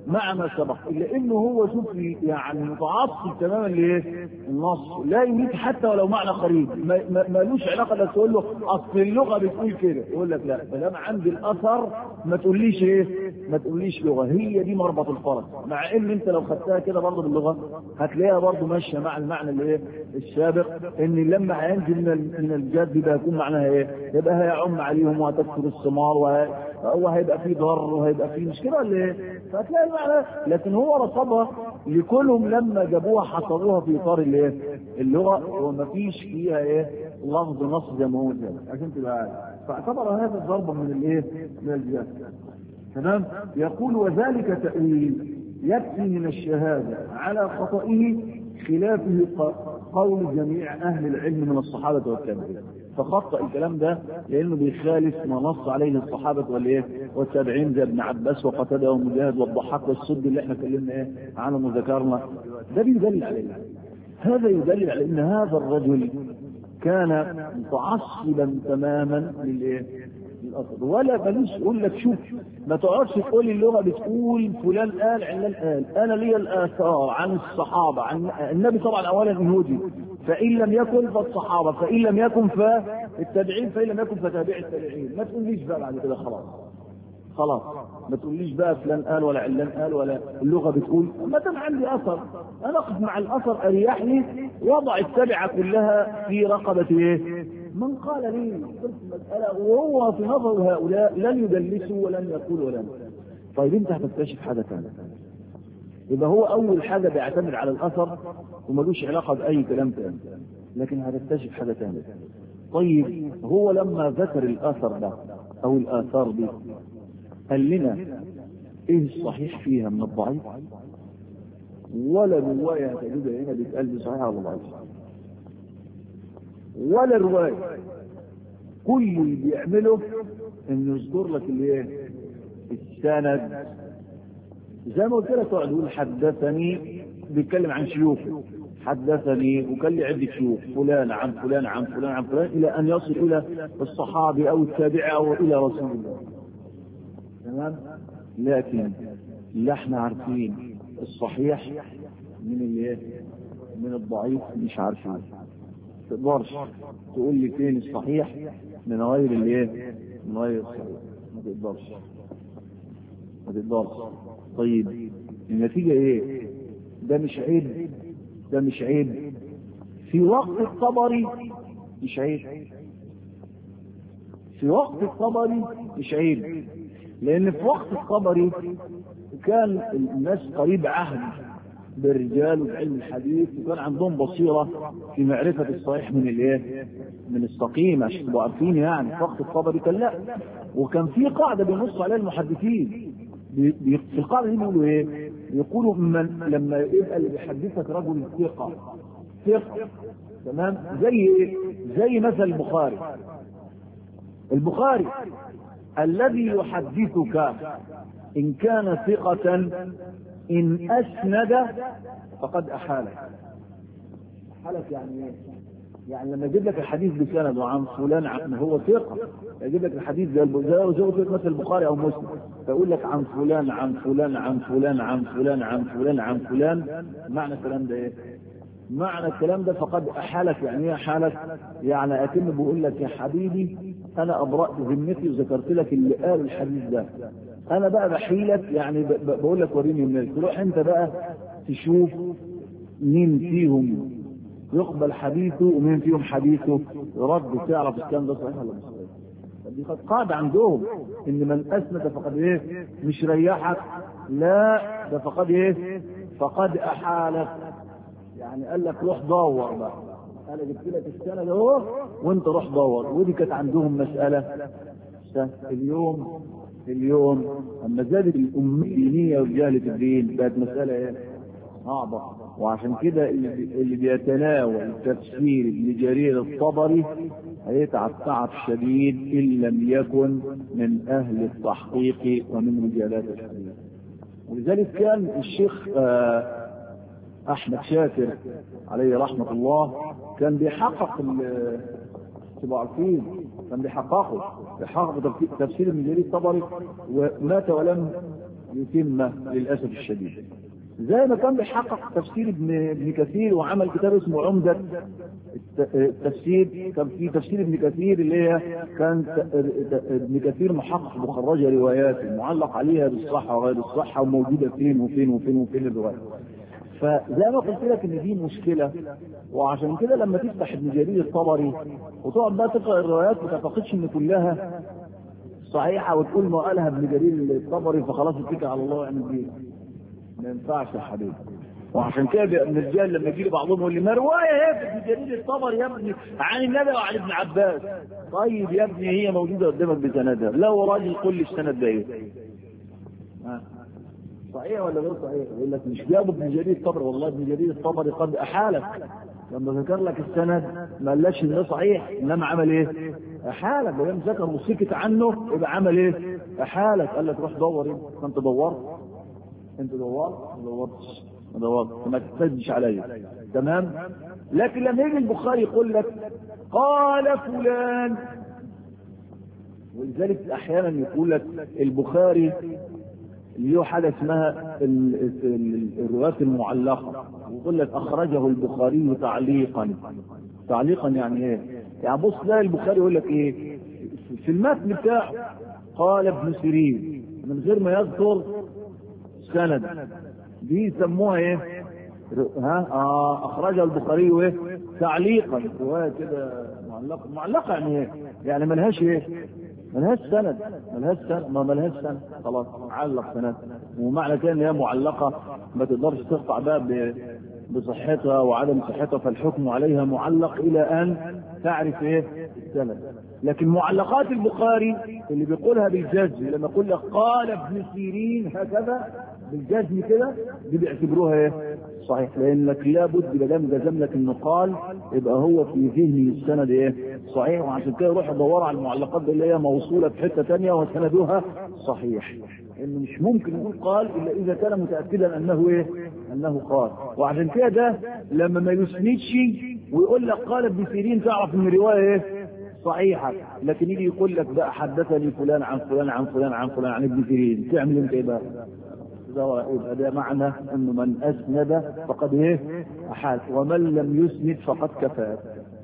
S1: مع ما سبق الا انه هو شوف يعني متعصب تماما لايه؟ النص لا يريد حتى ولو معنى قريب مالوش علاقه لا تقول له اصل اللغه بتقول كده يقول لك لا ما دام عندي الاثر ما تقوليش ايه؟ ما تقوليش لغه هي دي مربط الفرس مع ان انت لو خدتها كده برضه باللغه هتلاقيها برضه ماشيه مع المعنى اللي ايه؟ السابق ان لما هينزل من من الجد يبقى يكون معناها ايه؟ يبقى هيعم عليهم وهتكسر الثمار وهيبقى في ضر وهيبقى في مش كده ولا ايه؟ فهتلاقي المعنى لكن هو رصدها لكلهم لما جابوها حصروها في اطار الايه؟ اللغه وما فيش فيها ايه؟ لفظ نص زي ما هو عشان تبقى عارف فاعتبر هذا ضربا من الايه؟ من الجهل تمام؟ يقول وذلك تأويل يكفي من الشهادة على خطئه خلافه قول جميع أهل العلم من الصحابة والتابعين فخطأ الكلام ده لأنه بيخالف ما نص عليه الصحابة والإيه والتابعين زي ابن عباس وقتادة ومجاهد والضحاك والسد اللي احنا اتكلمنا إيه عنهم وذكرنا ده بيدل عليه هذا يدل على أن هذا الرجل كان متعصبا تماما للإيه الأصل ولا ماليش يقول لك شوف ما تقعدش تقول اللغة بتقول فلان قال علان قال أنا لي الآثار عن الصحابة عن النبي طبعا أولا يهودي فإن لم يكن فالصحابة فإن لم يكن فالتابعين فإن لم يكن فتابع التابعين ما تقوليش بقى بعد كده خلاص خلاص ما تقوليش بقى فلان قال ولا علان قال ولا اللغة بتقول ما دام عندي أثر أنا أقف مع الأثر أريح لي وضع التبعة كلها في رقبة إيه؟ من قال لي المسألة وهو في نظر هؤلاء لن يدلسوا ولن يقولوا ولن طيب انت هتكتشف حاجة ثانية يبقى هو أول حاجة بيعتمد على الأثر وملوش علاقة بأي كلام ثاني لكن هتكتشف حاجة ثانية طيب هو لما ذكر الأثر ده أو الآثار دي قال لنا إيه الصحيح فيها من الضعيف ولا رواية هتجدها هنا بيتقال صحيحة ولا ضعيفة ولا رواية كل اللي بيعمله انه يذكر لك الايه السند زي ما قلت لك تقعد تقول حدثني بيتكلم عن شيوخه حدثني وكان لي عدة شيوخ فلان عن فلان عن فلان عن فلان إلى أن يصل إلى الصحابي أو التابع أو إلى رسول الله تمام لكن لا احنا عارفين الصحيح من الايه من الضعيف مش عارفين تقدرش تقول لي فين الصحيح من غير الايه من غير الصحيح ما تقدرش ما تقدرش طيب النتيجة ايه ده مش عيب ده مش عيب في وقت الطبري مش عيب في وقت الطبري مش عيب لان في وقت الطبري كان الناس قريب عهد بالرجال وبعلم الحديث وكان عندهم بصيره في معرفه الصحيح من الايه؟ من السقيم عشان تبقوا عارفين يعني في وقت الطبري كان لا وكان في قاعده بينص عليها المحدثين في القاعده دي بيقولوا ايه؟ يقولوا من لما يبقى اللي بيحدثك رجل ثقه ثقه تمام زي ايه؟ زي مثل البخاري البخاري الذي يحدثك إن كان ثقة إن أسند فقد أحالك أحالك يعني إيه؟ يعني لما يجيب لك الحديث بسند وعن فلان عن هو ثقة يجيب لك الحديث زي زي مثل البخاري أو مسلم فيقول لك عن فلان عن فلان عن فلان عن فلان عن فلان عن فلان معنى الكلام ده إيه؟ معنى الكلام ده فقد أحالك يعني ايه أحالك؟ يعني أكن بيقول لك يا حبيبي أنا أبرأت ذمتي وذكرت لك اللي قال الحديث ده أنا بقى بحيلك يعني بقول لك وريني منين تروح أنت بقى تشوف مين فيهم يقبل حديثه ومين فيهم حديثه يرد تعرف الكلام ده صحيح ولا مش صحيح دي قد قاعدة عندهم ان من اسند فقد ايه مش ريحك لا ده فقد ايه فقد احالك يعني قال لك روح دور بقى انا جبت لك السند اهو وانت روح دور ودي كانت عندهم مساله اليوم اليوم اما زادت الاميه والجهل الدين بقت مساله ايه؟ صعبه وعشان كده اللي بيتناول تفسير ابن جرير الطبري هيتعب تعب شديد ان لم يكن من اهل التحقيق ومن رجالات الحديث ولذلك كان الشيخ آه احمد شاكر عليه رحمه الله كان بيحقق تبقوا عارفين كان بيحققه بيحقق تفسير ابن جرير الطبري ومات ولم يتم للاسف الشديد زي ما كان بيحقق تفسير ابن ابن كثير وعمل كتاب اسمه عمدة التفسير كان في تفسير ابن كثير اللي هي كان ابن كثير محقق مخرج روايات معلق عليها بالصحة وغير الصحة وموجودة فين وفين وفين وفين الرواية فزي ما قلت لك ان دي مشكله وعشان كده لما تفتح ابن جرير الطبري وتقعد بقى تقرا الروايات ما تعتقدش ان كلها صحيحه وتقول ما قالها ابن جرير الطبري فخلاص اتكل على الله ويعمل بيه ما ينفعش يا حبيبي وعشان كده ابن الرجال لما يجي لي بعضهم يقول لي ما روايه هي في ابن جرير الطبري يا ابني عن النبي وعن ابن عباس طيب يا ابني هي موجوده قدامك بسندها لا راجل قول لي السند ده ايه صحيح ولا غير صحيح؟ يقول لك مش جابوا ابن جرير الطبري والله ابن جرير الطبري قد احالك لما ذكر لك السند ما قالكش ان ده صحيح انما عمل ايه؟ احالك ما دام ذكر وسكت عنه يبقى عمل ايه؟ احالك قال لك روح دور انت انت دورت انت دورت ما دورتش ما دورت ما تحتجش عليا تمام؟ لكن لما يجي البخاري يقول لك قال فلان ولذلك احيانا يقول لك البخاري له حاجة اسمها الروايات المعلقة ويقول لك أخرجه البخاري تعليقا تعليقا يعني إيه؟ يعني بص لا البخاري يقول لك إيه؟ في المتن بتاعه قال ابن سيرين من غير ما يذكر سند دي يسموها إيه؟ ها آه أخرجه البخاري إيه؟ تعليقا رواية كده معلقة معلقة يعني إيه؟ يعني ملهاش إيه؟ ملهاش سند ملهاش سند ما ملهاش سند خلاص علق سند ومعنى كده ان هي معلقه ما تقدرش تقطع بقى بصحتها وعدم صحتها فالحكم عليها معلق الى ان تعرف ايه السند لكن معلقات البخاري اللي بيقولها بالجزم لما يقول لك قال ابن سيرين هكذا بالجزم كده دي بيعتبروها ايه صحيح لانك لابد ما دام جزم لك انه قال يبقى هو في ذهني السند ايه صحيح وعشان كده روح دور على المعلقات دي اللي هي موصوله في حته ثانيه وسندها صحيح انه مش ممكن يقول قال الا اذا كان متاكدا انه ايه انه قال وعشان كده ده لما ما يسندش ويقول لك قال ابن سيرين تعرف ان الروايه ايه صحيحة لكن يجي يقول لك بقى حدثني فلان عن فلان عن فلان عن فلان عن ابن سيرين تعمل انت ايه بقى؟ يبقى ده معنى انه من اسند فقد ايه؟ احال ومن لم يسند فقد كفاك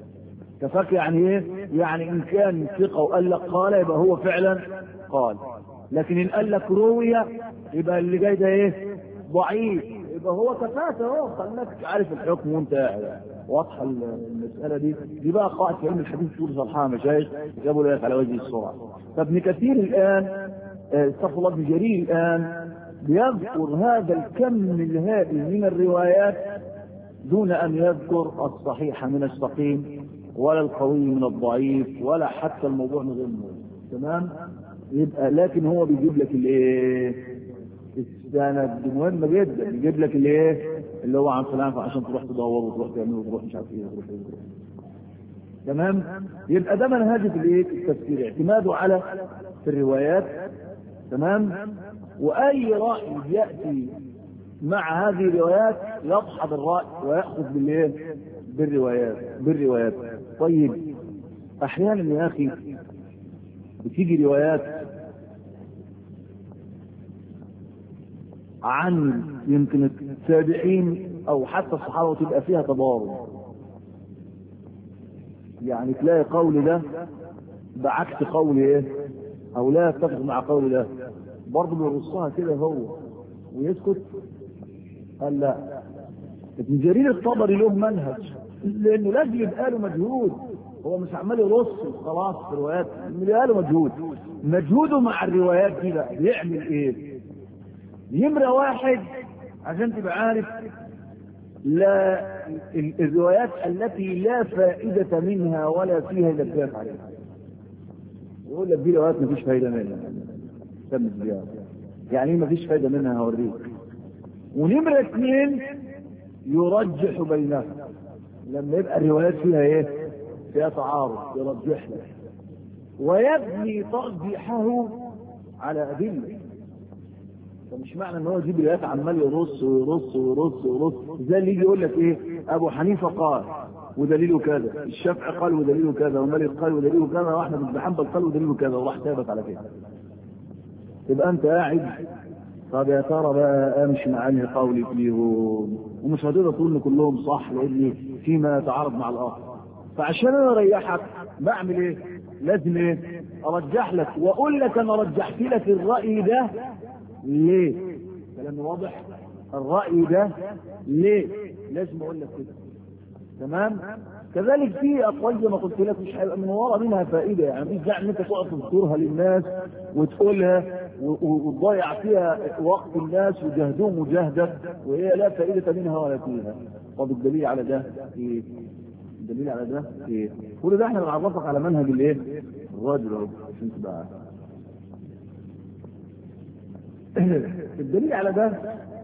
S1: كفاك يعني ايه؟ يعني ان كان ثقه وقال لك قال يبقى هو فعلا قال لكن ان قال لك روي يبقى اللي جاي ده ايه؟ ضعيف يبقى هو كفاك اهو خلاك عارف الحكم وانت قاعد واضحه المساله دي دي بقى قاعده في علم الحديث تقول صلحها مشايخ جابوا لك على وجه السرعه فابن كثير الان استغفر الله ابن جرير الان بيذكر هذا الكم الهائل من الروايات دون ان يذكر الصحيح من السقيم ولا القوي من الضعيف ولا حتى الموضوع من غير موضوع تمام يبقى لكن هو بيجيب لك الايه السند دي مهمه جدا يجيب لك الايه اللي هو عن فلان عشان تروح تدور وتروح تعمل وتروح مش عارف ايه وتروح ايه وتروح تمام يبقى ده منهج الايه التفسير اعتماده على في الروايات تمام واي راي ياتي مع هذه الروايات يدحض الراي وياخذ بالايه بالروايات بالروايات طيب احيانا يا اخي بتيجي روايات عن يمكن التابعين او حتى الصحابه وتبقى فيها تضارب يعني تلاقي قول ده بعكس قول ايه او لا يتفق مع قول ده برضه بيرصها كده هو ويسكت قال لا ابن جرير الطبري له منهج لانه لازم يبقى له مجهود هو مش عمال يرص خلاص في روايات يبقى له مجهود مجهوده مع الروايات دي بقى بيعمل ايه؟ نمرة واحد عشان تبقى عارف لا الروايات التي لا فائدة منها ولا فيها إلا الكلام عليها. يقول لك دي روايات مفيش فايدة منها. تم الزيارة. يعني ايه مفيش فايدة منها هوريك. ونمرة اثنين يرجح بينها. لما يبقى الروايات فيها ايه؟ فيها تعارض يرجح لك. ويبني ترجيحه على أدلة. فمش معنى ان هو يجيب روايات عمال يرص ويرص ويرص ويرص زي اللي يجي يقول لك ايه ابو حنيفه قال ودليله كذا الشافعي قال ودليله كذا ومالك قال ودليله كذا واحمد بن حنبل قال ودليله كذا وراح ثابت على كده يبقى انت قاعد طب يا ترى بقى امشي مع انهي قولي فيهم ومش هتقدر تقول لي كلهم صح لان فيما يتعارض مع الاخر فعشان انا اريحك بعمل ايه؟ لازم ايه؟ ارجح لك واقول لك انا رجحت لك الراي ده ليه؟ كلام واضح؟ الراي ده ليه؟ لازم اقول لك كده تمام؟ كذلك في اقوال زي ما قلت لك مش هيبقى من ورا منها فائده يعني مفيش داعي ان انت تقعد تذكرها للناس وتقولها وتضيع فيها وقت الناس وجهدهم وجهدك وهي لا فائده منها ولا فيها طب الدليل على ده ايه؟ الدليل على ده ايه؟ كل ده احنا بنعرفك على منهج الايه؟ الراجل اهو عشان تبقى الدليل على ده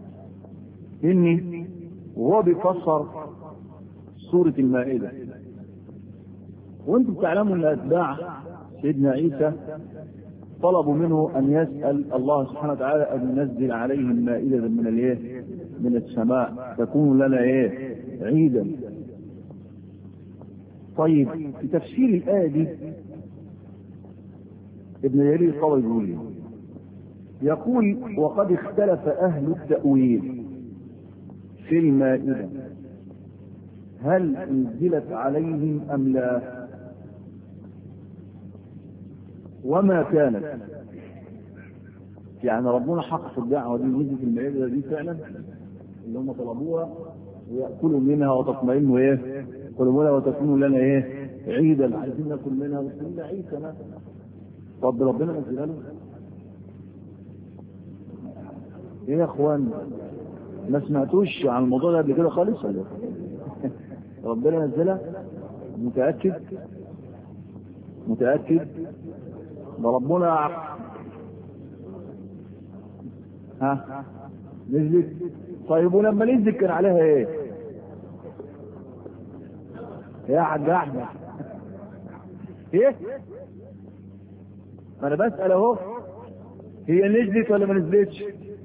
S1: اني وهو بيفسر سورة المائدة وانتم تعلموا ان اتباع سيدنا عيسى طلبوا منه ان يسأل الله سبحانه وتعالى ان ينزل عليهم مائدة من الايه؟ من السماء تكون لنا ايه؟ عيدا. طيب في تفسير الآية دي ابن جرير الطبري يقول يقول وقد اختلف أهل التأويل في المائدة هل انزلت عليهم ام لا وما كانت يعني ربنا حق في الدعوه دي نزلت المائده دي فعلا اللي هم طلبوها وياكلوا منها وتطمئنوا ايه قلوبنا وتكون لنا ايه عيدا عايزين ناكل منها بس لنا عيد كمان طب ربنا نزلها له ايه يا اخوان ما سمعتوش عن الموضوع ده قبل كده خالص ولا ربنا نزلها متأكد متأكد ده ربنا ها نزلت طيب ولما نزلت كان عليها ايه يا حاج احمد ايه ما انا بسأل اهو هي نزلت ولا ما نزلتش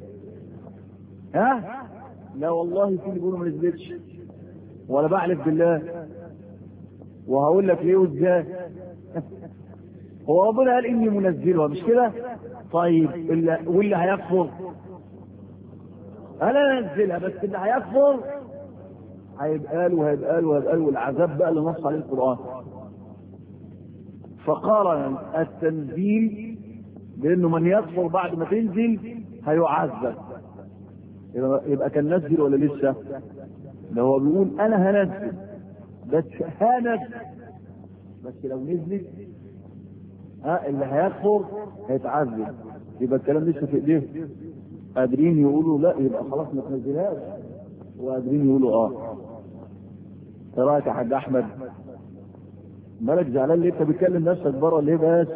S1: ها لا والله في اللي بيقولوا ما نزلتش ولا بحلف بالله وهقول لك ليه وازاي هو ربنا قال اني منزلها مش كده طيب اللي واللي هيكفر انا انزلها بس اللي هيكفر هيبقى له وهيبقى له وهيبقى له والعذاب بقى اللي نص عليه القران فقارن التنزيل بانه من يكفر بعد ما تنزل هيعذب يبقى كان نزل ولا لسه؟ ده هو بيقول انا هنزل بس هنزل بس لو نزلت ها اللي هيكفر هيتعذب يبقى الكلام لسه في ايديه قادرين يقولوا لا يبقى خلاص ما تنزلهاش وقادرين يقولوا اه ايه رايك يا حاج احمد مالك زعلان ليه انت بتكلم نفسك بره ليه بس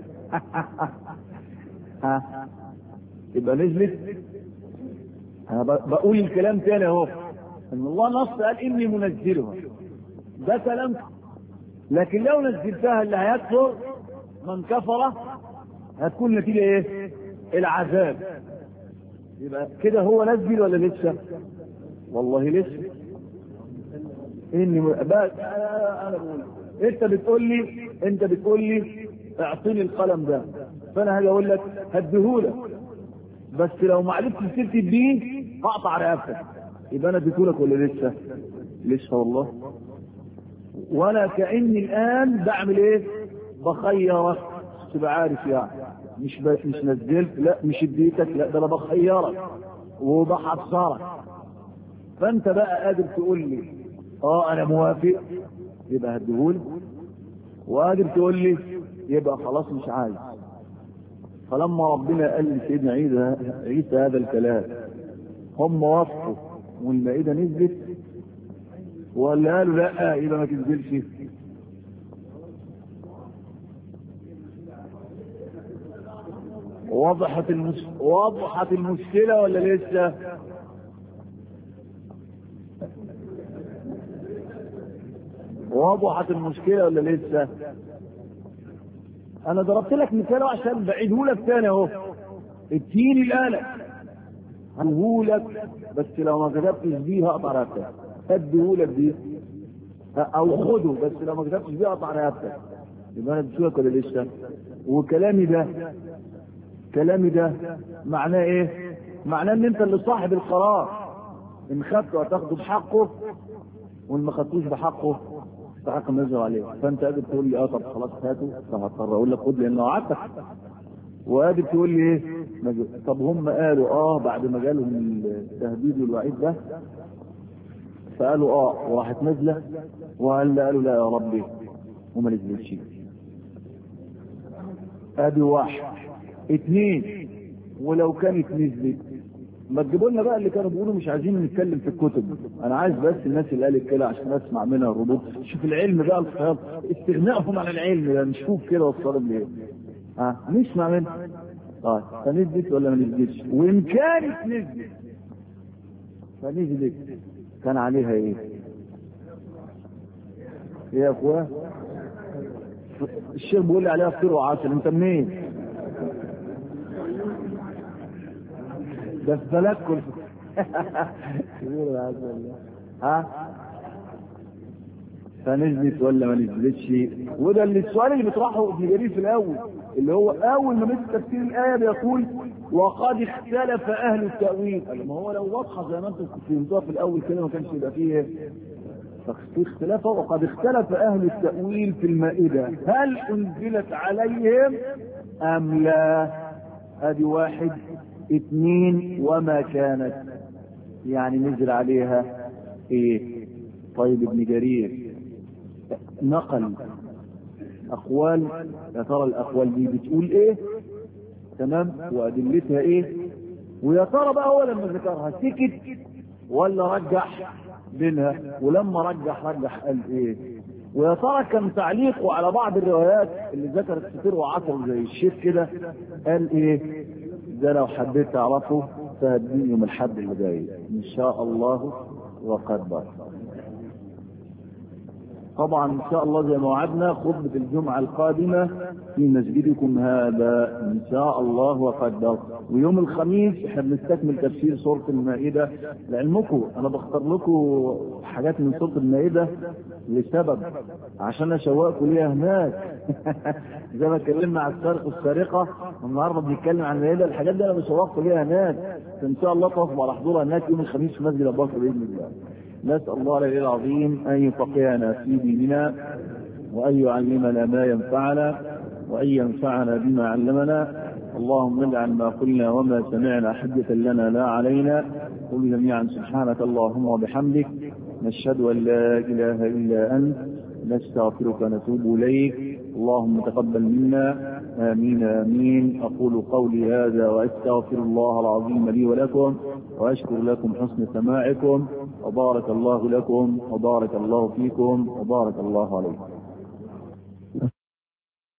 S1: ها يبقى نزلت انا بقول الكلام تاني اهو ان الله نص قال اني منزلها ده كلام لكن لو نزلتها اللي هيكفر من كفر هتكون نتيجه ايه؟ العذاب يبقى كده هو نزل ولا لسه؟ والله لسه اني م... بقى انا بقول انت بتقول لي انت بتقول لي اعطيني القلم ده فانا هاجي اقول لك هديهولك بس لو ما عرفتش تكتب بيه هقطع رقبتك يبقى انا اديتهولك ولا لسه؟ لسه والله وانا كاني الان بعمل ايه؟ بخيرك تبقى عارف يعني مش ب... مش نزلت لا مش اديتك لا ده انا بخيرك وبحذرك فانت بقى قادر تقول لي اه انا موافق يبقى هديهولي وقادر تقول لي يبقى خلاص مش عايز فلما ربنا قال لسيدنا عيسى عيسى هذا الكلام هم وافقوا والمائده نزلت ولا قالوا لا يبقى ما تنزلش وضحت المش... وضحت المشكله ولا لسه؟ وضحت المشكله ولا لسه؟ انا ضربت لك مثال عشان بعيده لك تاني اهو اديني الآلة هنهولك بس لو ما كتبتش بيه هقطع رقبتك اديهولك دي او خده بس لو ما كتبتش بيه هقطع رقبتك يبقى انا اديتهولك ولا لسه؟ وكلامي ده كلامي ده معناه ايه؟ معناه ان انت اللي صاحب القرار ان خدته هتاخده بحقه وان ما خدتوش بحقه تستحق النزل عليه فانت قادر تقول لي اه طب خلاص هاته فهضطر اقول لك خد لانه وعدتك وقادر تقول لي ايه طب هم قالوا اه بعد ما جالهم التهديد والوعيد ده فقالوا اه وراحت نازله وقال قالوا لا يا ربي وما نزلتش ادي واحد اثنين ولو كانت نزلت ما تجيبوا لنا بقى اللي كانوا بيقولوا مش عايزين نتكلم في الكتب انا عايز بس الناس اللي قالت كده عشان اسمع منها الردود شوف العلم بقى الخيال استغنائهم عن العلم ده نشوف كده وصلوا لايه ها آه. نسمع منها طيب فنزلت ولا ما نزلتش وان كانت نزلت فنزلت كان عليها ايه ايه يا اخويا الشيخ بيقول لي عليها فطير وعسل انت منين ده في تلكل ها فنزلت ولا ما نزلتش وده اللي السؤال اللي بيطرحه ابن جرير في الاول اللي هو اول ما مسك تفسير الايه بيقول وقد اختلف اهل التاويل قال ما هو لو واضحه زي ما انتم فهمتوها في الاول كده ما كانش يبقى فيه في اختلاف وقد اختلف اهل التاويل في المائده هل انزلت عليهم ام لا ادي واحد اثنين وما كانت يعني نزل عليها ايه طيب ابن جرير نقل اقوال يا ترى الاقوال دي بتقول ايه تمام وادلتها ايه ويا ترى بقى هو لما ذكرها سكت ولا رجح بينها ولما رجح رجح قال ايه ويا ترى كان تعليقه على بعض الروايات اللي ذكرت كتير وعصر زي الشيخ كده قال ايه ده لو حبيت تعرفه فهديني يوم الحد اللي جاي ان شاء الله وقدر طبعا ان شاء الله زي ما وعدنا خطبة الجمعة القادمة في مسجدكم هذا ان شاء الله وقدر ويوم الخميس احنا بنستكمل تفسير سورة المائدة لعلمكم انا بختار لكم حاجات من سورة المائدة لسبب عشان اشوقكم ليها هناك زي ما اتكلمنا على السارق والسارقة النهارده بنتكلم عن المائدة الحاجات دي انا بشوقكم ليها هناك فان شاء الله تصبح على حضورها هناك يوم الخميس في مسجد ابو بكر باذن الله نسأل الله العلي العظيم أن يفقهنا في ديننا وأن يعلمنا ما ينفعنا وأن ينفعنا بما علمنا اللهم اجعل ما قلنا وما سمعنا حجة لنا لا علينا قل جميعا سبحانك اللهم وبحمدك نشهد أن لا إله إلا أنت نستغفرك ونتوب إليك اللهم تقبل منا آمين آمين أقول قولي هذا وأستغفر الله العظيم لي ولكم وأشكر لكم حسن سماعكم وبارك الله لكم وبارك الله فيكم وبارك الله عليكم